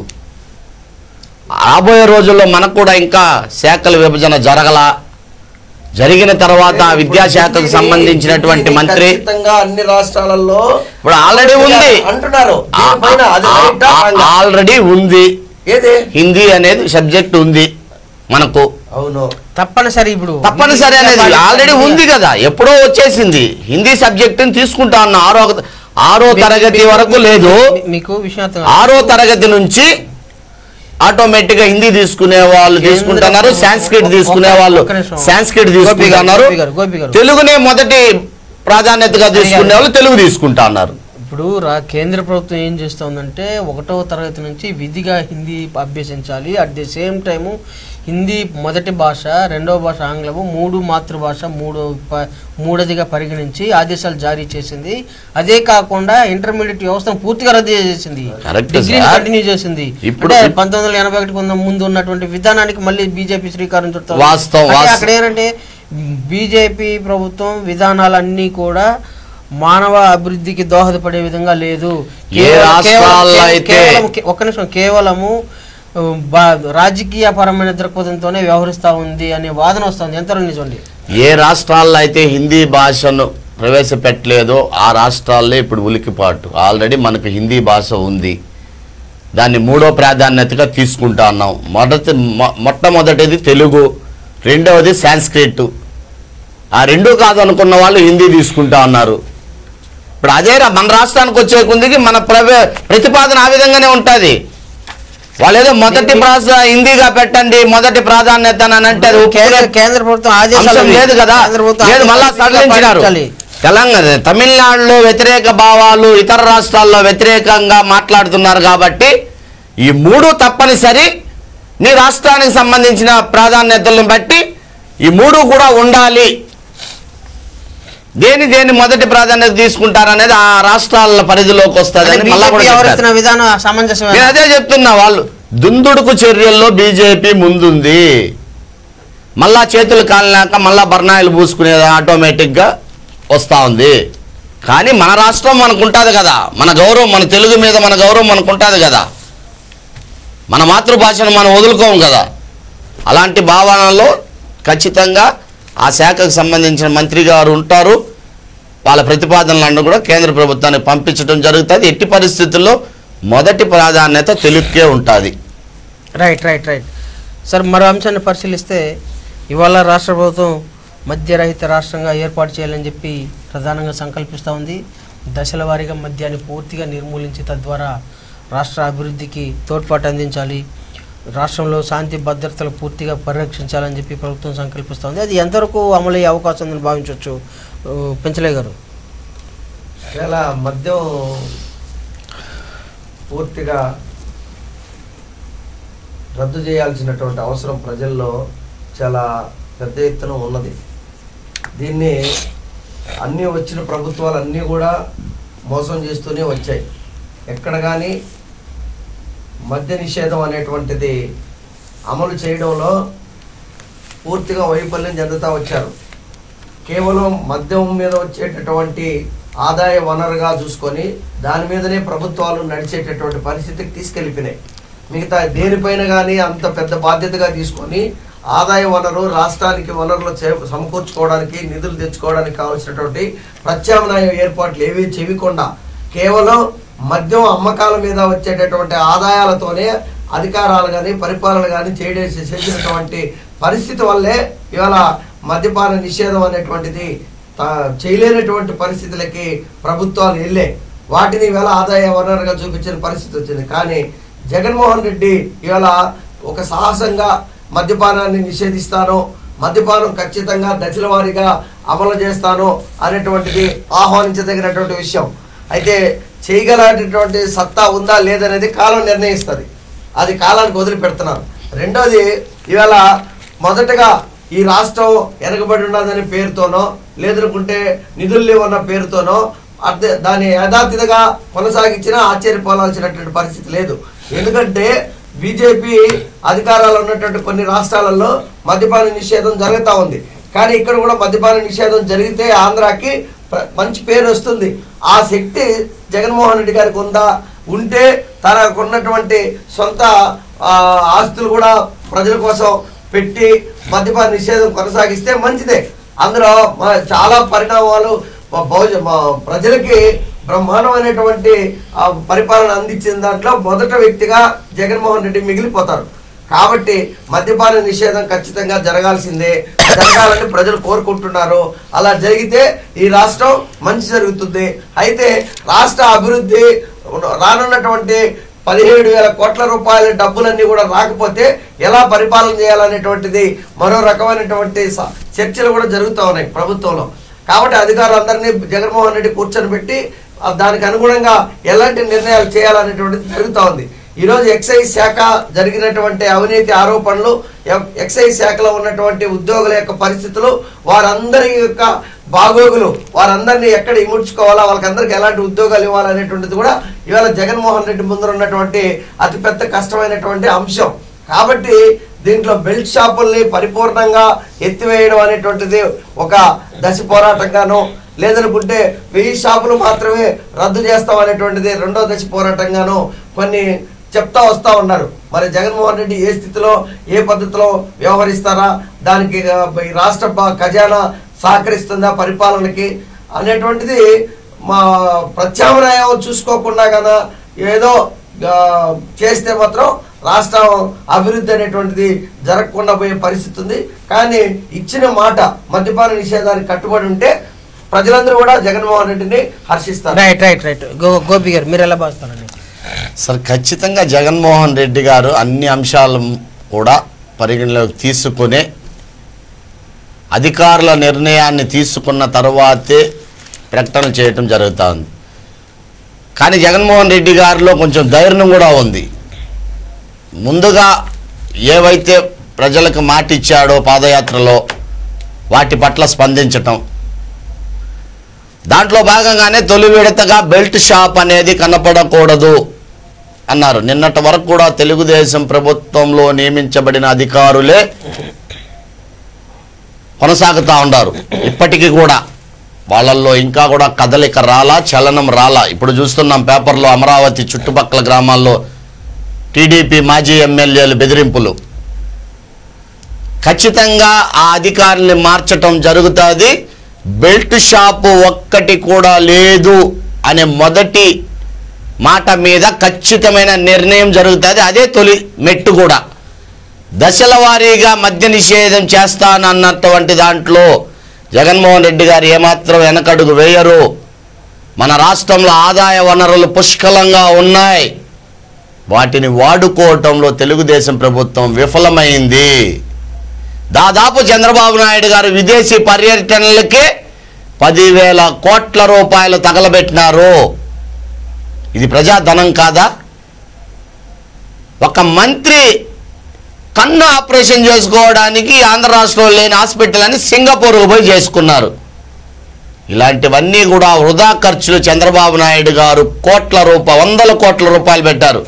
రాబోయే రోజుల్లో మనకు కూడా ఇంకా శాఖల విభజన జరగల జరిగిన తర్వాత ఆ విద్యాశాఖకు సంబంధించినటువంటి
ఇది
మంత్రి
ఖచ్చితంగా అన్ని రాష్ట్రాలలో
ఇప్పుడు ఆల్రెడీ ఉంది
అంటున్నారు దీనిపైన అది రైటా రాంగా?
ఆల్రెడీ ఉంది
ఏది
హిందీ అనేది సబ్జెక్ట్ ఉంది మనకు
అవును
తప్పనిసరి ఇప్పుడు
తప్పనిసరి అనేది ఆల్రెడీ ఉంది కదా ఎప్పుడో వచ్చేసింది హిందీ సబ్జెక్టుని తీసుకుంటా అన్న ఆరో ఆరో తరగతి వరకు లేదు
మీ- మీకు విషయం అర్థం కాదు.
ఆరో తరగతి నుంచి ఆటోమేటిక్ గా హిందీ తీసుకునే వాళ్ళు
కేంద్ర
తీసుకుంటున్నారు
ప్రభుత్వం-
సాంస్క్రిట్ తీసుకునే వాళ్ళు
ఒక్క నిమిషం.
సాంస్క్రిట్
గోపి గారు,
తీసుకుంటున్నారు
గోపి గారు, గోపి గారు.
తెలుగునే మొదటి ప్రాధాన్యతగా తీసుకునే వాళ్ళు తెలుగు తీసుకుంటా అన్నారు
ఇప్పుడు రా కేంద్ర ప్రభుత్వం ఏం చేస్తోందంటే ఒకటవ తరగతి నుంచి విధిగా హిందీ అభ్యసించాలి at the same time Hindi మొదటి భాష రెండవ భాష ఆంగ్లము మూడు మాతృభాష మూడో ప- మూడోదిగా పరిగణించి ఆదేశాలు జారీ చేసింది అదే కాకుండా ఇంటర్మీడియట్ వ్యవస్థను పూర్తిగా రద్దు చేసింది
Correct,
డిగ్రీని
sir.
కంటిన్యూ చేసింది
ఇప్పుడు-
అంటే పంతొమ్మిది వందల ఎనభై ఒకటి కొంత ముందు ఉన్నటువంటి విధానానికి మళ్ళీ బీజేపీ శ్రీకారం చుడతాం
వాస్తవం, వాస్తవం.
అక్కడ ఏంటంటే బీజేపీ ప్రభుత్వం విధానాలన్నీ కూడా మానవ అభివృద్ధికి దోహదపడే విధంగా లేదు
ఏ
కేవలం-
రాష్ట్రాల్లో
కేవలం-
అయితే-
కేవలం కే- ఒక్క నిమిషం కేవలము ఆ, బా- రాజకీయపరమైన దృక్పథంతోనే వ్యవహరిస్తా ఉంది అనే వాదన వస్తుంది ఎంత నిజండి
ఏ రాష్ట్రాల్లో అయితే హిందీ భాషను ప్రవేశపెట్టలేదో ఆ రాష్ట్రాల్లో ఇప్పుడు ఉలికిపాటు ఆల్రెడీ మనకు హిందీ భాష ఉంది దాన్ని మూడో ప్రాధాన్యతగా తీసుకుంటా ఉన్నాం మొదటి మొ- మొట్టమొదటిది తెలుగు రెండవది సాంస్క్రిట్ ఆ రెండు కాదు అనుకున్న వాళ్ళు హిందీ తీసుకుంటా ఉన్నారు ఇప్పుడు అదే రా- మన రాష్ట్రానికి వచ్చే కొందికి మన ప్రవే ప్రతిపాదన ఆ విధంగానే ఉంటుంది వాళ్ళు ఏదో మొదటి భాష హిందీగా పెట్టండి మొదటి ప్రాధాన్యత అని అంటే అది
కేంద్ర
ఒప్పుకునే
కేంద్ర ప్రభుత్వం ఆదేశాలు
అంశం లేదు కదా
కేంద్ర ప్రభుత్వం
లేదు మళ్ళా
ఆదేశాలు
సడలించినారు
పాటించాలి.
తెలంగాణ తమిళనాడులో వ్యతిరేక భావాలు ఇతర రాష్ట్రాల్లో వ్యతిరేకంగా మాట్లాడుతున్నారు కాబట్టి ఈ మూడు తప్పనిసరి నీ రాష్ట్రానికి సంబంధించిన ప్రాధాన్యతలను బట్టి ఈ మూడు కూడా ఉండాలి దేని దేని మొదటి ప్రాధాన్యత తీసుకుంటారనేది ఆ రాష్ట్రాల పరిధిలోకి వస్తుందని మళ్ళా కూడా
బీజేపీ
చెప్పారు.
వ్యవహరిస్తున్న విధానం సమంజసమే
నేను అదే చెప్తున్నా వాళ్ళు దుందుడుకు చర్యల్లో బీజేపీ ముందుంది మళ్ళా చేతులు కాలినాక మళ్ళా బర్నాయిలు పూసుకునేది ఆటోమేటిక్గా వస్తూ ఉంది కానీ మన రాష్ట్రం మనకు ఉంటుంది కదా మన గౌరవం మన తెలుగు మీద మన గౌరవం మనకు ఉంటుంది కదా మన మాతృభాషను మనం వదులుకోము కదా అలాంటి భావనలో ఖచ్చితంగా ఆ శాఖకు సంబంధించిన మంత్రి గారు ఉంటారు వాళ్ళ ప్రతిపాదనలను కూడా కేంద్ర ప్రభుత్వానికి పంపించడం జరుగుతుంది ఎట్టి పరిస్థితుల్లో మొదటి ప్రాధాన్యత తెలుగుకే ఉంటుంది
రైట్ రైట్ రైట్ సార్ మరో అంశాన్ని పరిశీలిస్తే ఇవాళ రాష్ట్ర ప్రభుత్వం మద్యరహిత రాష్ట్రంగా ఏర్పాటు చేయాలని చెప్పి ప్రధానంగా సంకల్పిస్తూ ఉంది దశల వారీగా మద్యాన్ని పూర్తిగా నిర్మూలించి తద్వారా రాష్ట్ర అభివృద్ధికి తోడ్పాటు అందించాలి రాష్ట్రంలో శాంతి భద్రతలు పూర్తిగా పరిరక్షించాలని చెప్పి ప్రభుత్వం సంకల్పిస్తూ ఉంది అది ఎంతవరకు అమలయ్యే అవకాశం ఉందని భావించవచ్చు ఆ, పెంచలయ్య గారు
ఇలా మద్యం పూర్తిగా రద్దు చేయాల్సినటువంటి అవసరం ప్రజల్లో చాలా పెద్ద ఎత్తున ఉన్నది దీన్ని అన్నీ వచ్చిన ప్రభుత్వాలు అన్నీ కూడా మోసం చేస్తూనే వచ్చాయి ఎక్కడ కానీ మద్య నిషేధం అనేటువంటిది అమలు చేయడంలో పూర్తిగా వైఫల్యం చెందుతూ వచ్చారు కేవలం మద్యం మీద వచ్చేటటువంటి ఆదాయ వనరుగా చూసుకొని దాని మీదనే ప్రభుత్వాలు నడిచేటటువంటి పరిస్థితికి తీసుకెళ్ళిపోయినాయి మిగతా దేనిపైన కానీ అంత పెద్ద బాధ్యతగా తీసుకొని ఆదాయ వనరు రాష్ట్రానికి వనరులు చే- సమకూర్చుకోవడానికి నిధులు తెచ్చుకోవడానికి కావాల్సినటువంటి ప్రత్యామ్నాయ ఏర్పాట్లు ఏవీ చేయకుండా కేవలం మద్యం అమ్మకాల మీద వచ్చేటటువంటి ఆదాయాలతోనే అధికారాలు కానీ పరిపాలన కానీ చేయడేసి చేసినటువంటి పరిస్థితి వల్లే ఇవాళ మద్యపాన నిషేధం అనేటువంటిది తా- చేయలేనటువంటి పరిస్థితులకి ప్రభుత్వాలు వెళ్ళే వాటిని ఇవాళ ఆదాయ వనరుగా చూపించిన పరిస్థితి వచ్చింది కానీ జగన్మోహన్ రెడ్డి ఇవాళ ఒక సాహసంగా మద్యపానాన్ని నిషేధిస్తాను మద్యపానం ఖచ్చితంగా దశల వారీగా అమలు చేస్తాను అనేటువంటిది ఆహ్వానించదగినటువంటి విషయం అయితే చేయగలటువంటి సత్తా ఉందా లేదనేది కాలం నిర్ణయిస్తుంది అది కాలానికి వదిలిపెడుతున్నారు రెండోది ఇవాళ మొదటగా ఈ రాష్ట్రం వెనకబడి ఉన్నదనే పేరుతోనో లేదనుకుంటే నిధులు లేవన్న పేరుతోనో అర్థ దాన్ని యథాతిథిగా కొనసాగించినా ఆశ్చర్యపోవాల్సినటువంటి పరిస్థితి లేదు ఎందుకంటే బీజేపీ అధికారాలు ఉన్నటువంటి కొన్ని రాష్ట్రాలలో మద్యపాన నిషేధం జరుగుతూ ఉంది కానీ ఇక్కడ కూడా మద్యపాన నిషేధం జరిగితే ఆంధ్రాకి ప్ర- మంచి పేరు వస్తుంది ఆ శక్తి జగన్మోహన్ రెడ్డి గారికి ఉందా ఉంటే తనకు ఉన్నటువంటి సొంత ఆ, ఆస్తులు కూడా ప్రజల కోసం పెట్టి మద్యపాన నిషేధం కొనసాగిస్తే మంచిదే అందులో మ- చాలా పరిణామాలు మ- బహుజ- మ- ప్రజలకి బ్రహ్మాండమైనటువంటి ఆ, పరిపాలన అందించిన దాంట్లో మొదట వ్యక్తిగా జగన్మోహన్ రెడ్డి మిగిలిపోతారు కాబట్టి మద్యపాన నిషేధం ఖచ్చితంగా జరగాల్సిందే జరగాలని ప్రజలు కోరుకుంటున్నారు అలా జరిగితే ఈ రాష్ట్రం మంచి జరుగుతుంది అయితే రాష్ట్ర అభివృద్ధి రానున్నటువంటి పదిహేడు వేల కోట్ల రూపాయల డబ్బులన్నీ కూడా రాకపోతే ఎలా పరిపాలన చేయాలనేటువంటిది మరో రకమైనటువంటి స- చర్చలు కూడా జరుగుతూ ఉన్నాయి ప్రభుత్వంలో కాబట్టి అధికారులందరినీ జగన్మోహన్ రెడ్డి కూర్చొని పెట్టి ఆ దానికి అనుగుణంగా ఎలాంటి నిర్ణయాలు చేయాలనేటువంటిది జరుగుతూ ఉంది ఈరోజు ఎక్సైజ్ శాఖ జరిగినటువంటి అవినీతి ఆరోపణలు ఎ- ఎక్సైజ్ శాఖలో ఉన్నటువంటి ఉద్యోగుల యొక్క పరిస్థితులు వారందరి యొక్క బాగోగులు వారందరినీ ఎక్కడ ఇముడ్చుకోవాలా వాళ్ళకందరికి ఎలాంటి ఉద్యోగాలు ఇవ్వాలనేటువంటిది కూడా ఇవాళ జగన్మోహన్ రెడ్డి ముందర ఉన్నటువంటి అతిపెద్ద కష్టమైనటువంటి అంశం కాబట్టి దీంట్లో బెల్ట్ షాపుల్ని పరిపూర్ణంగా ఎత్తివేయడం అనేటువంటిది ఒక దశ పోరాటంగాను లేదనుకుంటే వెయ్యి షాపులు మాత్రమే రద్దు చేస్తాం అనేటువంటిది రెండో దశ పోరాటంగాను కొన్ని చెప్తా వస్తా ఉన్నారు మరి జగన్మోహన్ రెడ్డి ఏ స్థితిలో ఏ పద్ధతిలో వ్యవహరిస్తారా దానికి ఆ, ఈ రాష్ట్ర ప- ఖజానా సహకరిస్తుందా పరిపాలనకి అనేటువంటిది మా ప్రత్యామ్నాయం చూసుకోకుండా కదా ఏదో ఆ, చేస్తే మాత్రం రాష్ట్రం అభివృద్ధి అనేటువంటిది జరగకుండా పోయే పరిస్థితి ఉంది కానీ ఇచ్చిన మాట మద్యపాన నిషేధానికి కట్టుబడి ఉంటే ప్రజలందరూ కూడా జగన్మోహన్ రెడ్డిని హర్షిస్తారు
రైట్ రైట్ రైట్ గో గోపి గారు మీరు ఎలా భావిస్తారండి
సార్ ఖచ్చితంగా జగన్మోహన్ రెడ్డి గారు అన్ని అంశాలు కూడా పరిగణలోకి తీసుకునే అధికారుల నిర్ణయాన్ని తీసుకున్న తర్వాతే ప్రకటన చేయటం జరుగుతూ ఉంది కానీ జగన్మోహన్ రెడ్డి గారిలో కొంచెం ధైర్యం కూడా ఉంది ముందుగా ఏవైతే ప్రజలకు మాట ఇచ్చాడో పాదయాత్రలో వాటి పట్ల స్పందించటం దాంట్లో భాగంగానే తొలి విడతగా బెల్ట్ షాప్ అనేది కనపడకూడదు అన్నారు నిన్నటి వరకు కూడా తెలుగుదేశం ప్రభుత్వంలో నియమించబడిన అధికారులే కొనసాగుతూ ఉన్నారు ఇప్పటికీ కూడా వాళ్ళల్లో ఇంకా కూడా కదలిక రాలా చలనం రాలా ఇప్పుడు చూస్తున్నాం పేపర్లో అమరావతి చుట్టుపక్కల గ్రామాల్లో టీడీపీ మాజీ ఎమ్మెల్యేలు బెదిరింపులు ఖచ్చితంగా ఆ అధికారుల్ని మార్చటం జరుగుతుంది బెల్ట్ షాపు ఒక్కటి కూడా లేదు అనే మొదటి మాట మీద ఖచ్చితమైన నిర్ణయం జరుగుతుంది అదే తొలి మెట్టు కూడా దశల వారీగా మద్య నిషేధం చేస్తానన్నటువంటి దాంట్లో జగన్మోహన్ రెడ్డి గారు ఏమాత్రం వెనకడుగు వేయరు మన రాష్ట్రంలో ఆదాయ వనరులు పుష్కలంగా ఉన్నాయి వాటిని వాడుకోవటంలో తెలుగుదేశం ప్రభుత్వం విఫలమైంది దాదాపు చంద్రబాబు నాయుడు గారు విదేశీ పర్యటనలకే పదివేల కోట్ల రూపాయలు తగలబెట్టినారు ఇది ప్రజాధనం కాదా ఒక మంత్రి కన్ను ఆపరేషన్ చేసుకోవడానికి ఆంధ్ర రాష్ట్రంలో లేని హాస్పిటల్ అని సింగపూర్కు పోయి చేసుకున్నారు ఇలాంటివన్నీ కూడా వృధా ఖర్చులు చంద్రబాబు నాయుడు గారు కోట్ల రూపాయలు వందల కోట్ల రూపాయలు పెట్టారు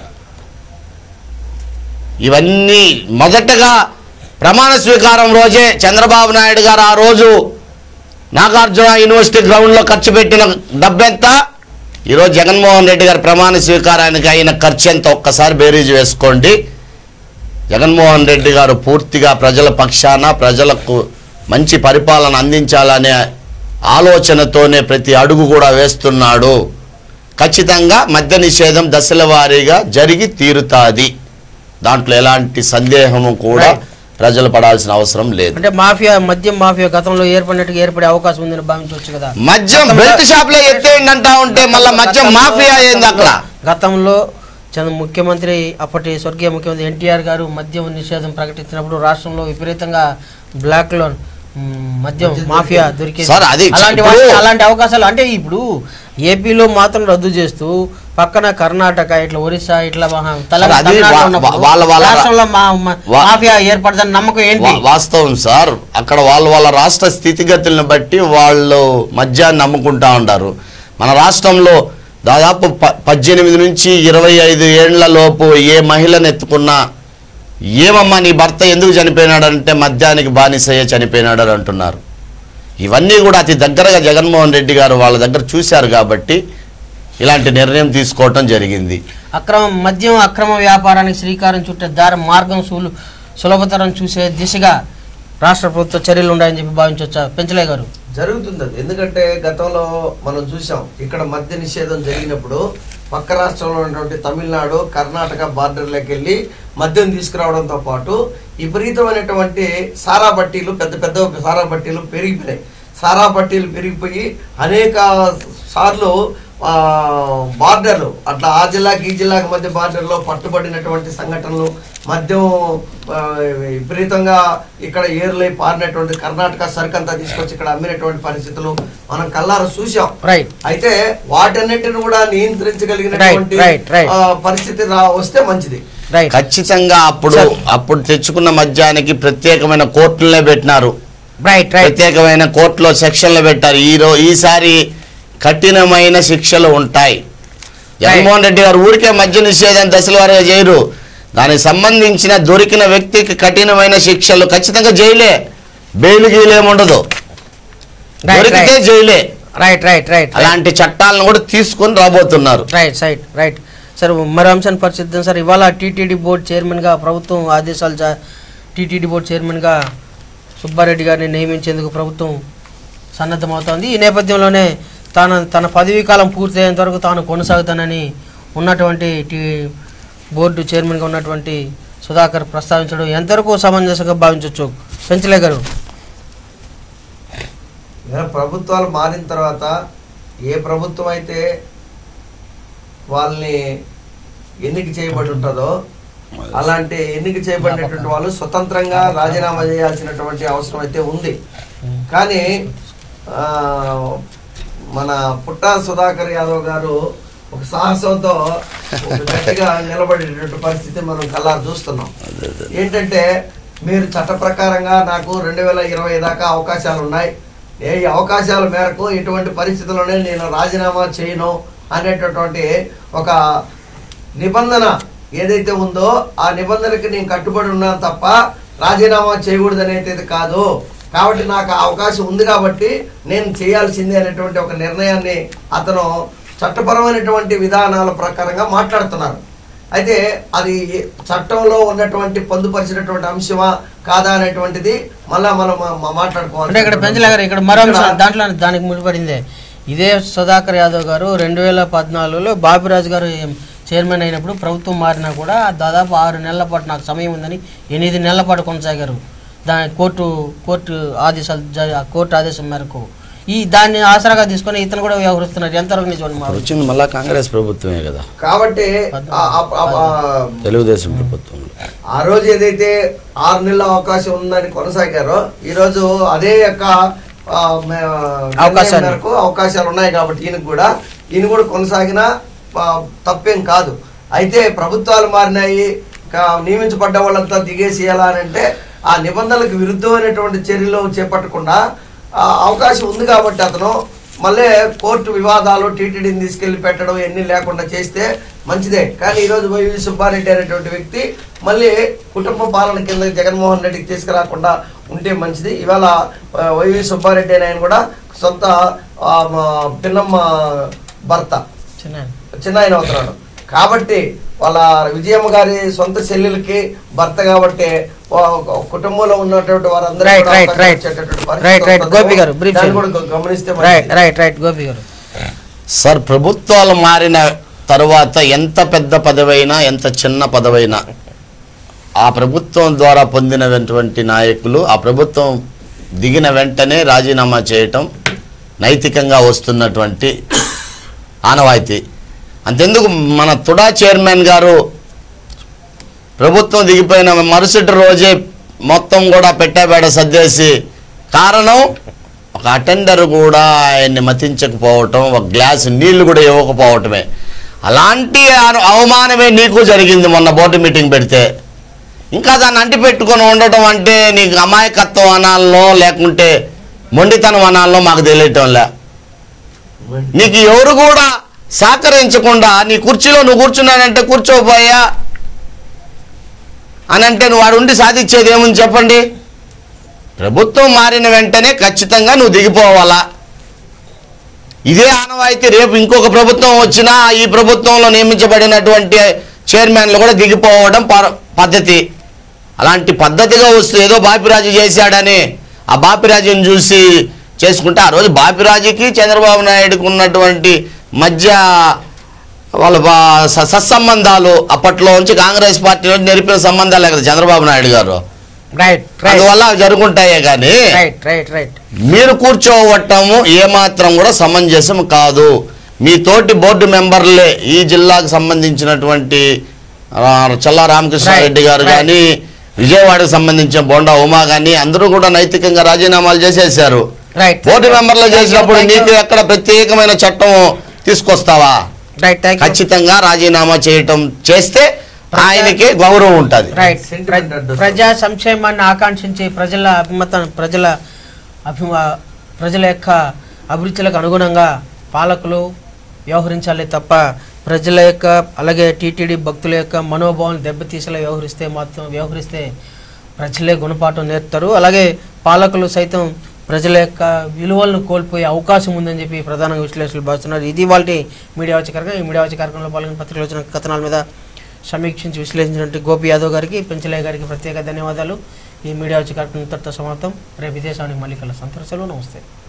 ఇవన్నీ మొదటగా ప్రమాణ స్వీకారం రోజే చంద్రబాబు నాయుడు గారు ఆ రోజు నాగార్జున యూనివర్సిటీ గ్రౌండ్లో ఖర్చు పెట్టిన డబ్బెంత ఈరోజు జగన్మోహన్ రెడ్డి గారి ప్రమాణ స్వీకారానికి అయిన ఖర్చు ఎంత ఒక్కసారి బేరీజ్ వేసుకోండి జగన్మోహన్ రెడ్డి గారు పూర్తిగా ప్రజల పక్షాన ప్రజలకు మంచి పరిపాలన అందించాలనే ఆలోచనతోనే ప్రతి అడుగు కూడా వేస్తున్నాడు ఖచ్చితంగా మద్య నిషేధం దశల వారీగా జరిగి తీరుతాది దాంట్లో ఎలాంటి సందేహము కూడా
Right.
ప్రజలు పడాల్సిన అవసరం లేదు
అంటే మాఫియా మద్యం మాఫియా గతంలో ఏర్పడినట్టుగా ఏర్పడే అవకాశం ఉందని భావించవచ్చు కదా
మద్యం
గతంలో-
బెల్ట్ షాప్ లో ఎత్తేయండి అంటా ఉంటే మళ్ళీ మద్యం
గతంలో-
మాఫియా ఏంది అక్కడ
గతంలో చంద్ర ముఖ్యమంత్రి అప్పటి స్వర్గీయ ముఖ్యమంత్రి ఎన్టీఆర్ గారు మద్యం నిషేధం ప్రకటించినప్పుడు రాష్ట్రంలో విపరీతంగా బ్లాక్ లో మ్, మద్యం
మద్యం
మాఫియా
దొరికేది.
దొరికేది
సార్, అది
అలాంటి
ఇప్పుడు-
వాటి- అలాంటి అవకాశాలు అంటే ఇప్పుడు ఏపీలో మాత్రం రద్దు చేస్తూ పక్కన కర్ణాటక ఇట్లా ఒరిస్సా ఇట్లా మహా- తెలంగాణ
సార్, అది
తమిళనాడు
వా-
ఉన్నప్పుడు
వాళ్ళ- వాళ్ళ-
రాష్ట్రంలో మా- మా-
వా-
మాఫియా ఏర్పడదని నమ్మకం ఏంటి
వా- వాస్తవం సార్ అక్కడ వాళ్ళ వాళ్ళ రాష్ట్ర స్థితిగతులను బట్టి వాళ్ళు మద్యాన్ని నమ్ముకుంటా ఉంటారు మన రాష్ట్రంలో దాదాపు ప పద్దెనిమిది నుంచి ఇరవై ఐదు ఏళ్ల లోపు ఏ మహిళను ఎత్తుకున్నా ఏమమ్మా నీ భర్త ఎందుకు చనిపోయినాడంటే మద్యానికి బానిసయ్యే చనిపోయినాడు అని అంటున్నారు ఇవన్నీ కూడా అతి దగ్గరగా జగన్మోహన్ రెడ్డి గారు వాళ్ళ దగ్గర చూశారు కాబట్టి ఇలాంటి నిర్ణయం తీసుకోవటం జరిగింది
అక్రమ మద్యం అక్రమ వ్యాపారానికి శ్రీకారం చుట్టే దారి మార్గం సులు సులభతరం చూసే దిశగా రాష్ట్ర ప్రభుత్వ చర్యలు ఉన్నాయని చెప్పి భావించవచ్చా పెంచలే గారు
జరుగుతుంది అది ఎందుకంటే గతంలో మనం చూసాం ఇక్కడ మద్య నిషేధం జరిగినప్పుడు పక్క రాష్ట్రంలో ఉన్నటువంటి తమిళనాడు కర్ణాటక బార్డర్లోకి వెళ్ళి మద్యం తీసుకురావడంతో పాటు విపరీతమైనటువంటి సారా బట్టీలు పెద్ద పెద్ద సారా బట్టీలు పెరిగిపోయినాయి సారా బట్టీలు పెరిగిపోయి అనేక సార్లు ఆ, బార్డర్లు అట్లా ఆ జిల్లాకి ఈ జిల్లాకి మధ్య బార్డర్లో పట్టుబడినటువంటి సంఘటనలు మద్యం ఆ, విపరీతంగా ఇక్కడ ఏరులై పారినటువంటి కర్ణాటక సరుకంతా తీసుకొచ్చి ఇక్కడ అమ్మినటువంటి పరిస్థితులు మనం కల్లారా చూసాం
రైట్
అయితే వాటన్నిటిని కూడా నియంత్రించగలిగినటువంటి
Right, right, right.
ఆ, పరిస్థితి రా వస్తే మంచిది
రైట్
ఖచ్చితంగా అప్పుడు
సార్.
అప్పుడు తెచ్చుకున్న మద్యానికి ప్రత్యేకమైన కోర్టులనే పెట్టినారు
రైట్ రైట్
ప్రత్యేకమైన కోర్టులో సెక్షన్లు పెట్టారు ఈ రో ఈసారి కఠినమైన శిక్షలు ఉంటాయి జగన్మోహన్ రెడ్డి గారు ఊరికే మద్య నిషేధం దశల వారీగా చేయరు దానికి సంబంధించిన దొరికిన వ్యక్తికి కఠినమైన శిక్షలు ఖచ్చితంగా జైలే బెయిల్ గీలు ఏముండదు
Right,
దొరికితే
right.
జైలే
రైట్ రైట్ రైట్
అలాంటి చట్టాలను కూడా తీసుకొని రాబోతున్నారు
రైట్ రైట్ రైట్ సార్ మరో అంశాన్ని పరిశీలిద్దాం సార్ ఇవాళ టీటీడీ బోర్డు చైర్మన్గా ప్రభుత్వం ఆదేశాలు జా టీటీడీ బోర్డు చైర్మన్గా సుబ్బారెడ్డి గారిని నియమించేందుకు ప్రభుత్వం సన్నద్ధమవుతోంది ఈ నేపథ్యంలోనే తాను తన పదవీ కాలం పూర్తయ్యేంత వరకు తాను కొనసాగుతానని ఉన్నటువంటి టీ బోర్డు చైర్మన్గా ఉన్నటువంటి సుధాకర్ ప్రస్తావించడం ఎంతవరకు సమంజసంగా భావించవచ్చు పెంచలే గారు
ఇలా ప్రభుత్వాలు మారిన తర్వాత ఏ ప్రభుత్వం అయితే వాళ్ళని ఎన్నిక చేయబడి ఉంటుందో అలాంటి ఎన్నిక చేయబడినటువంటి వాళ్ళు స్వతంత్రంగా రాజీనామా చేయాల్సినటువంటి అవసరం అయితే ఉంది కానీ ఆ, మన పుట్టా సుధాకర్ యాదవ్ గారు ఒక సాహసంతో ఒక గట్టిగా నిలబడేటటువంటి పరిస్థితి మనం కల్లారు చూస్తున్నాం ఏంటంటే మీరు చట్ట ప్రకారంగా నాకు రెండు వేల ఇరవై దాకా అవకాశాలు ఉన్నాయి ఏ ఈ అవకాశాల మేరకు ఇటువంటి పరిస్థితుల్లోనే నేను రాజీనామా చేయను అనేటటువంటి ఒక నిబంధన ఏదైతే ఉందో ఆ నిబంధనకి నేను కట్టుబడి ఉన్నాను తప్ప రాజీనామా చేయకూడదు అనేది కాదు కాబట్టి నాకు ఆ అవకాశం ఉంది కాబట్టి నేను చేయాల్సిందే అనేటువంటి ఒక నిర్ణయాన్ని అతను చట్టపరమైనటువంటి విధానాల ప్రకారంగా మాట్లాడుతున్నారు అయితే అది చట్టంలో ఉన్నటువంటి పొందుపరిచినటువంటి అంశమా కాదా అనేటువంటిది మళ్ళా మనం మా- మాట్లాడుకోవాలి
అంటే ఇక్కడ పెంచలే గారు ఇక్కడ మరో అంశం దాంట్లో దానికి ముడిపడిందే ఇదే సుధాకర్ యాదవ్ గారు రెండు వేల పద్నాలుగులో బాబిరాజు గారు చైర్మన్ అయినప్పుడు ప్రభుత్వం మారినా కూడా దాదాపు ఆరు నెలల పాటు నాకు సమయం ఉందని ఎనిమిది నెలల పాటు కొనసాగారు దాని కోర్టు కోర్టు ఆదేశాలు జ- కోర్టు ఆదేశం మేరకు ఈ దాన్ని ఆసరాగా తీసుకొని ఇతను కూడా వ్యవహరిస్తున్నారు ఎంతవరకు నిజం మా
వచ్చింది మళ్ళా కాంగ్రెస్ ప్రభుత్వమే కదా
కాబట్టి ఆ- ఆ- ఆ- ఆ-
తెలుగుదేశం ప్రభుత్వంలో
ఆ రోజు ఏదైతే ఆరు నెలల అవకాశం ఉందని కొనసాగారో ఈ రోజు అదే యొక్క ఆ, మే- నిర్ణయం
అవకాశాలు.
మేరకు అవకాశాలు ఉన్నాయి కాబట్టి ఈయనకు కూడా ఈయన కూడా కొనసాగిన తప్పేం కాదు అయితే ప్రభుత్వాలు మారినాయి కా- నియమించబడ్డ వాళ్ళంతా దిగేసేయాలా అని అంటే ఆ నిబంధనలకు విరుద్ధమైనటువంటి చర్యలు చేపట్టకుండా ఆ, అవకాశం ఉంది కాబట్టి అతను మళ్ళీ కోర్టు వివాదాలు టీటీడీని తీసుకెళ్లి పెట్టడం ఇవన్నీ లేకుండా చేస్తే మంచిదే కానీ ఈరోజు వైవి సుబ్బారెడ్డి అనేటువంటి వ్యక్తి మళ్ళీ కుటుంబ పాలన కింద జగన్మోహన్ రెడ్డికి తీసుకురాకుండా ఉంటే మంచిది ఇవాళ ఆ, వైవి సుబ్బారెడ్డి అనే ఆయన కూడా సొంత ఆ, మా పిన్నమ్మ భర్త
చిన్న
చిన్న ఆయన అవుతున్నాడు కాబట్టి వాళ్ళ విజయమ్మ గారి సొంత చెల్లెలకి భర్త కాబట్టి వా- కుటుంబంలో ఉన్నటువంటి వారందరూ
Right,
కూడా
right,
అవకాశం
right.
ఇచ్చేటటువంటి పరిస్థితి
Right, right.
వస్తుంది.
గోపి గారు, brief
దాన్ని
చేయండి.
కూడా గమనిస్తే
రైట్
మంచిది.
రైట్ రైట్ గోపి గారు
సార్ ప్రభుత్వాలు మారిన తరువాత ఎంత పెద్ద పదవైనా ఎంత చిన్న పదవైనా ఆ ప్రభుత్వం ద్వారా పొందినటువంటి నాయకులు ఆ ప్రభుత్వం దిగిన వెంటనే రాజీనామా చేయటం నైతికంగా వస్తున్నటువంటి ఆనవాయితీ అంతెందుకు మన తుడా చైర్మన్ గారు ప్రభుత్వం దిగిపోయిన మరుసటి రోజే మొత్తం కూడా పెట్టాబేడ సర్దేసి కారణం ఒక అటెండర్ కూడా ఆయన్ని మతించకపోవటం ఒక గ్లాస్ నీళ్లు కూడా ఇవ్వకపోవటమే అలాంటి అను- అవమానమే నీకు జరిగింది మొన్న బోర్డు మీటింగ్ పెడితే ఇంకా దాన్ని అంటి పెట్టుకొని ఉండటం అంటే నీకు అమాయకత్వం అనాలనో లేకుంటే మొండితనం అనాలనో మాకు తెలియటంలే నీకు ఎవరు కూడా సహకరించకుండా నీ కుర్చీలో నువ్వు కూర్చున్నానంటే కూర్చోపోయా అని అంటే నువ్వు వాడు ఉండి సాధించేది ఏముంది చెప్పండి ప్రభుత్వం మారిన వెంటనే ఖచ్చితంగా నువ్వు దిగిపోవాలా ఇదే ఆనవాయితీ రేపు ఇంకొక ప్రభుత్వం వచ్చినా ఈ ప్రభుత్వంలో నియమించబడినటువంటి చైర్మన్లు కూడా దిగిపోవడం పర- పద్ధతి అలాంటి పద్ధతిగా వస్తూ ఏదో బాపిరాజు చేశాడని ఆ బాపిరాజుని చూసి చేసుకుంటే ఆ రోజు బాపిరాజుకి చంద్రబాబు నాయుడుకి ఉన్నటువంటి మధ్య వాళ్ళ బా- స- సత్సంబంధాలు అప్పట్లో నుంచి కాంగ్రెస్ పార్టీలో నెరిపిన సంబంధాలే కదా చంద్రబాబు నాయుడు గారు
రైట్ రైట్
అందువల్ల అవి జరుగుంటాయే కానీ
రైట్ రైట్ రైట్
మీరు కూర్చోవటము ఏమాత్రం కూడా సమంజసం కాదు మీ తోటి బోర్డు మెంబర్లే ఈ జిల్లాకు సంబంధించినటువంటి ఆ, చల్లా రామకృష్ణారెడ్డి గారు
Right, right.
కానీ విజయవాడకు సంబంధించిన బొండా ఉమా కానీ అందరూ కూడా నైతికంగా రాజీనామాలు చేసేసారు
రైట్
బోర్డు మెంబర్లు చేసినప్పుడు నీకు ఎక్కడ ప్రత్యేకమైన చట్టం తీసుకొస్తావా
రైట్ థ్యాంక్ యూ
ఖచ్చితంగా రాజీనామా చేయటం చేస్తే ఆయనకి గౌరవం ఉంటుంది
రైట్
Sentiment అడ్డు.
ప్రజా సంక్షేమాన్ని ఆకాంక్షించి ప్రజల అభిమత ప్రజల అభిమా ప్రజల యొక్క అభిరుచులకు అనుగుణంగా పాలకులు వ్యవహరించాలి తప్ప ప్రజల యొక్క అలాగే టీటీడీ భక్తుల యొక్క మనోభావాన్ని దెబ్బతీసేలా వ్యవహరిస్తే మాత్రం వ్యవహరిస్తే ప్రజలే గుణపాఠం నేర్పుతారు అలాగే పాలకులు సైతం ప్రజల యొక్క విలువలను కోల్పోయే అవకాశం ఉందని చెప్పి ప్రధానంగా విశ్లేషకులు భావిస్తున్నారు ఇది వాళ్ళ మీడియా వచ్చే కార్యక్రమం ఈ మీడియా వచ్చే కార్యక్రమంలో పాల్గొన్న పత్రికలు వచ్చిన కథనాల మీద సమీక్షించి విశ్లేషించినట్టు గోపి యాదవ్ గారికి పెంచలయ్య గారికి ప్రత్యేక ధన్యవాదాలు ఈ మీడియా వచ్చే కార్యక్రమం ఇంతటితో సమాప్తం రేపు విదేశానికి మళ్ళీ కలుస్తాం సెలవు నమస్తే